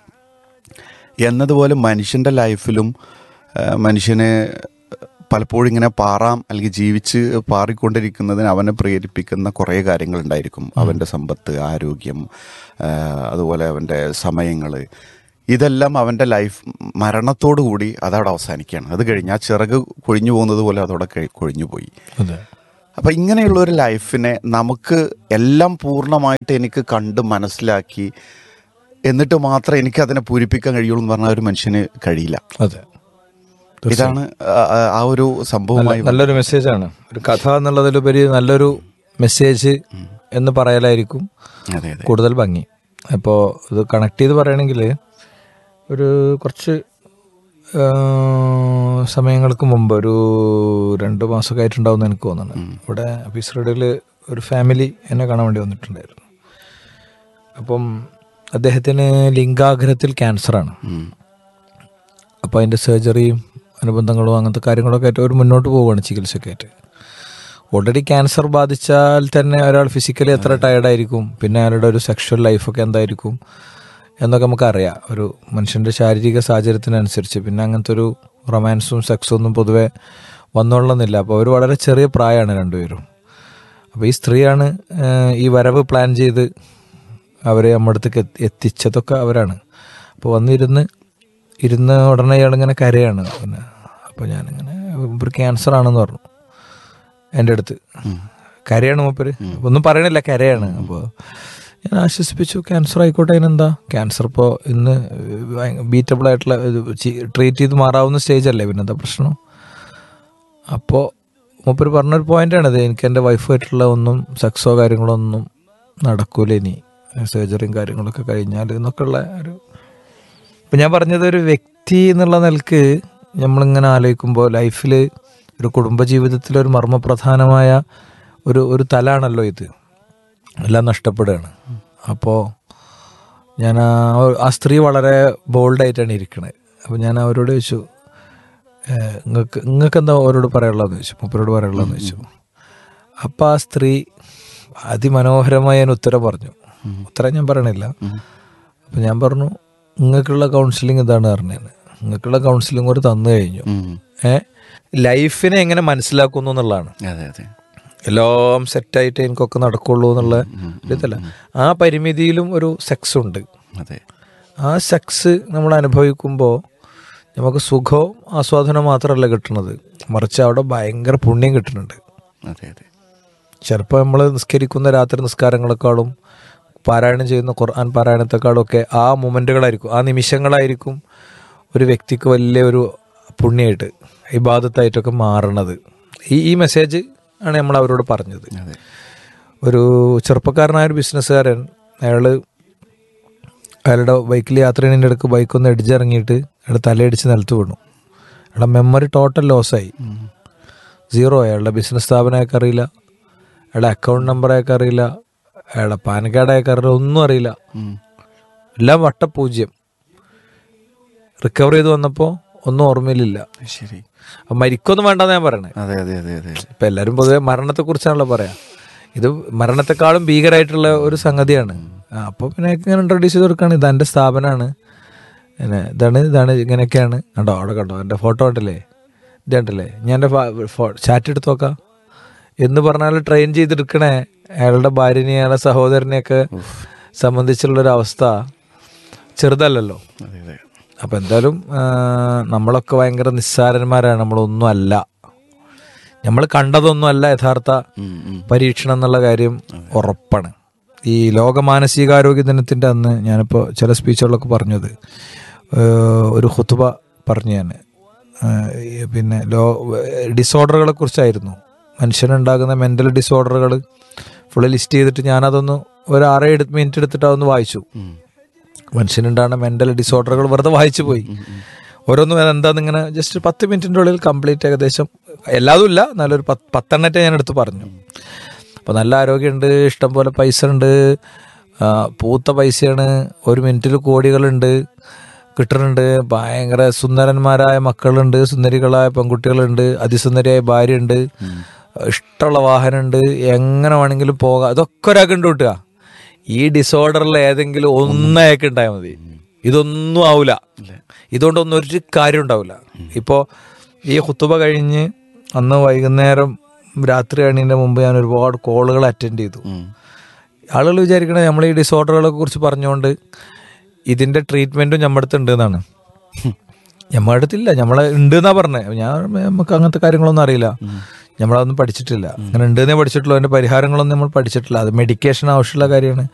എന്നതുപോലെ മനുഷ്യൻ്റെ ലൈഫിലും ആ, മനുഷ്യന് പലപ്പോഴും ഇങ്ങനെ പാറാം അല്ലെങ്കിൽ ജീവിച്ച് പാറിക്കൊണ്ടിരിക്കുന്നതിന് അവനെ പ്രേരിപ്പിക്കുന്ന കുറേ കാര്യങ്ങളുണ്ടായിരിക്കും അവൻ്റെ സമ്പത്ത് ആരോഗ്യം ആ, അതുപോലെ അവൻ്റെ സമയങ്ങൾ ഇതെല്ലാം അവൻ്റെ ലൈഫ് മരണത്തോടു കൂടി അതവിടെ അവസാനിക്കുകയാണ് അത് കഴിഞ്ഞ് ആ ചിറക് കൊഴിഞ്ഞു പോകുന്നത് പോലെ അതവിടെ കഴി- കൊഴിഞ്ഞു പോയി അതെ അപ്പം ഇങ്ങനെയുള്ള ഒരു ലൈഫിനെ നമുക്ക് എല്ലാം പൂർണ്ണമായിട്ട് എനിക്ക് കണ്ട് മനസ്സിലാക്കി എന്നിട്ട് മാത്രമേ എനിക്ക് അതിനെ പൂരിപ്പിക്കാൻ കഴിയുള്ളൂ എന്ന് പറഞ്ഞാൽ ഒരു മനുഷ്യന് കഴിയില്ല അതെ ഇതാണ് ആ- ആ- ആ ഒരു സംഭവമായി നല്ല- നല്ലൊരു മെസ്സേജാണ് ഒരു കഥ എന്നുള്ളതിലുപരി നല്ലൊരു മെസ്സേജ് എന്ന് പറയലായിരിക്കും അതെ അതെ കൂടുതൽ ഭംഗി അപ്പോൾ ഇത് കണക്ട് ചെയ്ത് പറയണമെങ്കിൽ ഒരു കുറച്ച് ആ, സമയങ്ങൾക്ക് മുമ്പ് ഒരു രണ്ട് മാസമൊക്കെ ആയിട്ടുണ്ടാവും എനിക്ക് തോന്നുന്നു ഇവിടെ ഓഫീസ് റേഡിയോയിൽ ഒരു ഫാമിലി എന്നെ കാണാൻ വേണ്ടി വന്നിട്ടുണ്ടായിരുന്നു അപ്പം അദ്ദേഹത്തിന് ലിംഗാഗ്രഹത്തിൽ ക്യാൻസറാണ് ഉം. അപ്പോൾ അതിൻ്റെ സർജറിയും അനുബന്ധങ്ങളും അങ്ങനത്തെ കാര്യങ്ങളൊക്കെ ആയിട്ട് അവർ മുന്നോട്ട് പോവുകയാണ് ചികിത്സയൊക്കെ ആയിട്ട് ഓൾറെഡി ക്യാൻസർ ബാധിച്ചാൽ തന്നെ ഒരാൾ ഫിസിക്കലി എത്ര ടയർഡായിരിക്കും പിന്നെ അയാളുടെ ഒരു സെക്ഷൽ ലൈഫൊക്കെ എന്തായിരിക്കും എന്നൊക്കെ നമുക്കറിയാം ഒരു മനുഷ്യൻ്റെ ശാരീരിക സാഹചര്യത്തിനനുസരിച്ച് പിന്നെ അങ്ങനത്തെ ഒരു റൊമാൻസും സെക്സും ഒന്നും പൊതുവെ വന്നോളണമെന്നില്ല അപ്പോൾ അവർ വളരെ ചെറിയ പ്രായമാണ് രണ്ടുപേരും അപ്പോൾ ഈ സ്ത്രീയാണ് ഏഹ്, ഈ വരവ് പ്ലാൻ ചെയ്ത് അവരെ നമ്മുടെ അടുത്തേക്ക് എത്തി- എത്തിച്ചതൊക്കെ അവരാണ് അപ്പോൾ വന്നിരുന്ന് ഇരുന്ന ഉടനെ ഇയാളിങ്ങനെ കരയാണ് പിന്നെ അപ്പോൾ ഞാനിങ്ങനെ ഒരു ക്യാൻസർ ആണെന്ന് പറഞ്ഞു എൻ്റെ അടുത്ത് കരയാണ് മൂപ്പര് ഒന്നും പറയണില്ല കരയാണ് അപ്പോൾ ഞാൻ ആശ്വസിപ്പിച്ചു ക്യാൻസർ ആയിക്കോട്ടെ അതിനെന്താ ക്യാൻസർ ഇപ്പോൾ ഇന്ന് ബീറ്റബിൾ ആയിട്ടുള്ള ട്രീറ്റ് ചെയ്ത് മാറാവുന്ന സ്റ്റേജ് അല്ലേ പിന്നെന്താ പ്രശ്നം അപ്പോൾ മൂപ്പര് പറഞ്ഞൊരു പോയിന്റാണിത് എനിക്ക് എൻ്റെ വൈഫായിട്ടുള്ള ഒന്നും സെക്സോ കാര്യങ്ങളോ ഒന്നും നടക്കൂല ഇനി സർജറിയും കാര്യങ്ങളൊക്കെ കഴിഞ്ഞാൽ എന്നൊക്കെയുള്ള ഒരു ഇപ്പം ഞാൻ പറഞ്ഞത് ഒരു വ്യക്തി എന്നുള്ള നിലക്ക് നമ്മളിങ്ങനെ ആലോചിക്കുമ്പോൾ ലൈഫിൽ ഒരു കുടുംബജീവിതത്തിലെ ഒരു മർമ്മപ്രധാനമായ ഒരു ഒരു തലാണല്ലോ ഇത് എല്ലാം നഷ്ടപ്പെടുകയാണ് അപ്പോൾ ഞാൻ ആ ആ സ്ത്രീ വളരെ ബോൾഡായിട്ടാണ് ഇരിക്കണത് അപ്പോൾ ഞാൻ അവരോട് ചോദിച്ചു നിങ്ങൾക്ക് നിങ്ങൾക്ക് എന്താ അവരോട് പറയാനുള്ളതെന്ന് ചോദിച്ചു മൂപ്പരോട് പറയാനുള്ളതെന്ന് ചോദിച്ചു അപ്പോൾ ആ സ്ത്രീ അതിമനോഹരമായ ഞാൻ ഉത്തരം പറഞ്ഞു ഉത്തരം ഞാൻ പറയണില്ല അപ്പം ഞാൻ പറഞ്ഞു നിങ്ങൾക്കുള്ള കൗൺസിലിംഗ് ഇതാണ് പറഞ്ഞത് നിങ്ങൾക്കുള്ള കൗൺസിലിംഗ് ഒരു തന്നു കഴിഞ്ഞു ഉം. ഏ ലൈഫിനെ എങ്ങനെ മനസ്സിലാക്കുന്നു എന്നുള്ളതാണ് അതെ അതെ എല്ലാം സെറ്റായിട്ട് എനിക്കൊക്കെ നടക്കുള്ളൂ എന്നുള്ള ഇതല്ല ആ പരിമിതിയിലും ഒരു സെക്സ് ഉണ്ട് അതെ ആ സെക്സ് നമ്മൾ അനുഭവിക്കുമ്പോൾ നമുക്ക് സുഖവും ആസ്വാദനവും മാത്രമല്ല കിട്ടുന്നത് മറിച്ച് അവിടെ ഭയങ്കര പുണ്യം കിട്ടുന്നുണ്ട് അതെ അതെ ചിലപ്പോൾ നമ്മൾ നിസ്കരിക്കുന്ന രാത്രി നിസ്കാരങ്ങളെക്കാളും പാരായണം ചെയ്യുന്ന ഖുർആൻ പാരായണത്തെക്കാളും ഒക്കെ ആ മൊമെൻറ്റുകളായിരിക്കും ആ നിമിഷങ്ങളായിരിക്കും ഒരു വ്യക്തിക്ക് വലിയ ഒരു പുണ്യമായിട്ട് ഇബാദത്തായിട്ടൊക്കെ മാറണത് ഈ ഈ മെസ്സേജ് ആണ് നമ്മൾ അവരോട് പറഞ്ഞത് അതെ ഒരു ചെറുപ്പക്കാരനായ ഒരു ബിസിനസ്സുകാരൻ അയാൾ അയാളുടെ ബൈക്കിൽ യാത്ര ചെയ്യുന്നതിൻ്റെ ഇടയ്ക്ക് ബൈക്കൊന്ന് ഇടിച്ചിറങ്ങിയിട്ട് അയാളുടെ തലയടിച്ച് നിലത്ത് വീണു അയാളുടെ മെമ്മറി ടോട്ടൽ ലോസായി സീറോ അയാളുടെ ബിസിനസ് സ്ഥാപനം അയാൾക്ക് അറിയില്ല അയാളുടെ അക്കൗണ്ട് നമ്പർ അയാൾക്ക് അറിയില്ല അയാളുടെ പാൻ കാർഡ് അയാൾക്ക് അറിയില്ല ഒന്നും അറിയില്ല ഉം. എല്ലാം വട്ടപൂജ്യം റിക്കവർ ചെയ്ത് വന്നപ്പോൾ ഒന്നും ഓർമ്മയിലില്ല ശരി അപ്പൊ മരിക്കൊന്നും വേണ്ടെന്ന് ഞാൻ പറയണേ അതെ അതെ അതെ അതെ ഇപ്പൊ എല്ലാവരും പൊതുവെ മരണത്തെക്കുറിച്ചാണല്ലോ പറയാ ഇത് മരണത്തെക്കാളും ഭീകരമായിട്ടുള്ള ഒരു സംഗതിയാണ് ആ, അപ്പൊ പിന്നെ ഇങ്ങനെ ഇൻട്രൊഡ്യൂസ് ചെയ്ത് കൊടുക്കുകയാണ് ഇത് എൻ്റെ സ്ഥാപനമാണ് പിന്നെ ഇതാണ് ഇതാണ് ഇങ്ങനെയൊക്കെയാണ് കണ്ടോ അവിടെ കണ്ടോ എൻ്റെ ഫോട്ടോ ഉണ്ടല്ലേ ഇത് കണ്ടല്ലേ ഞാൻ എൻ്റെ ചാറ്റ് എടുത്ത് നോക്കാം എന്ന് പറഞ്ഞാൽ ട്രെയിൻ ചെയ്തെടുക്കണേ അയാളുടെ ഭാര്യനെ അയാളുടെ സഹോദരനെയൊക്കെ സംബന്ധിച്ചുള്ളൊരു അവസ്ഥ ചെറുതല്ലല്ലോ അതെ അതെ അപ്പം എന്തായാലും ആ, നമ്മളൊക്കെ ഭയങ്കര നിസ്സാരന്മാരാണ് നമ്മളൊന്നും അല്ല നമ്മൾ കണ്ടതൊന്നും അല്ല യഥാർത്ഥ ഉം, ഉം. പരീക്ഷണം എന്നുള്ള കാര്യം ഉറപ്പാണ് ഈ ലോക മാനസികാരോഗ്യ ദിനത്തിൻ്റെ അന്ന് ഞാനിപ്പോൾ ചില സ്പീച്ചുകളിലൊക്കെ പറഞ്ഞത് ഏഹ്, ഒരു ഹുത്തുബ പറഞ്ഞു ഞാൻ ഏഹ്, ഈ പിന്നെ ലോ ഡിസോർഡറുകളെ കുറിച്ചായിരുന്നു മനുഷ്യനുണ്ടാകുന്ന മെൻ്റൽ ഡിസോർഡറുകൾ ഫുള്ള് ലിസ്റ്റ് ചെയ്തിട്ട് ഞാനതൊന്ന് ഒരു ആറേ എടുത്ത് മിനിറ്റ് എടുത്തിട്ട് അതൊന്ന് വായിച്ചു ഉം. മനുഷ്യനുണ്ടാകുന്ന മെൻ്റൽ ഡിസോർഡറുകൾ വെറുതെ വായിച്ചു പോയി ഓരോന്നും എന്താന്ന് ഇങ്ങനെ ജസ്റ്റ് പത്ത് മിനിറ്റിൻ്റെ ഉള്ളിൽ കംപ്ലീറ്റ് ഏകദേശം എല്ലാതും ഇല്ല നല്ലൊരു പത്ത് പത്തെണ്ണത്തെ ഞാൻ എടുത്ത് പറഞ്ഞു അപ്പോൾ നല്ല ആരോഗ്യമുണ്ട് ഇഷ്ടം പോലെ പൈസ ഉണ്ട് ആ, പൂത്ത പൈസയാണ് ഒരു മിനിറ്റിൽ കോടികളുണ്ട് കിട്ടുന്നുണ്ട് ഭയങ്കര സുന്ദരന്മാരായ മക്കളുണ്ട് സുന്ദരികളായ പെൺകുട്ടികളുണ്ട് അതിസുന്ദരിയായ ഭാര്യയുണ്ട് ഇഷ്ടമുള്ള വാഹനമുണ്ട് എങ്ങനെ വേണമെങ്കിലും പോകാം ഇതൊക്കെ ഒരാൾക്ക് ഉണ്ട് കിട്ടുക ഈ ഡിസോർഡറിൽ ഏതെങ്കിലും ഒന്നയാൾക്ക് ഉണ്ടായാൽ മതി ഇതൊന്നും ആവില്ല ഇതുകൊണ്ടൊന്നും ഒരു കാര്യം ഉണ്ടാവില്ല ഇപ്പോൾ ഈ ഹുത്തുബ കഴിഞ്ഞ് അന്ന് വൈകുന്നേരം രാത്രി കഴിയുന്നതിന് മുമ്പ് ഞാൻ ഒരുപാട് കോളുകൾ അറ്റൻഡ് ചെയ്തു ആളുകൾ വിചാരിക്കണേ നമ്മൾ ഈ ഡിസോർഡറുകളെ കുറിച്ച് പറഞ്ഞുകൊണ്ട് ഇതിന്റെ ട്രീറ്റ്മെന്റും നമ്മുടെ അടുത്ത് ഉണ്ട് എന്നാണ് നമ്മുടെ അടുത്തില്ല നമ്മളെ ഉണ്ട് എന്നാ പറഞ്ഞത് ഞാൻ നമുക്ക് അങ്ങനത്തെ കാര്യങ്ങളൊന്നും അറിയില്ല നമ്മളതൊന്നും പഠിച്ചിട്ടില്ല അങ്ങനെ ഉണ്ടെന്നേ പഠിച്ചിട്ടുള്ളൂ അതിന്റെ പരിഹാരങ്ങളൊന്നും നമ്മൾ പഠിച്ചിട്ടില്ല അത് മെഡിക്കേഷൻ ആവശ്യമുള്ള കാര്യമാണ്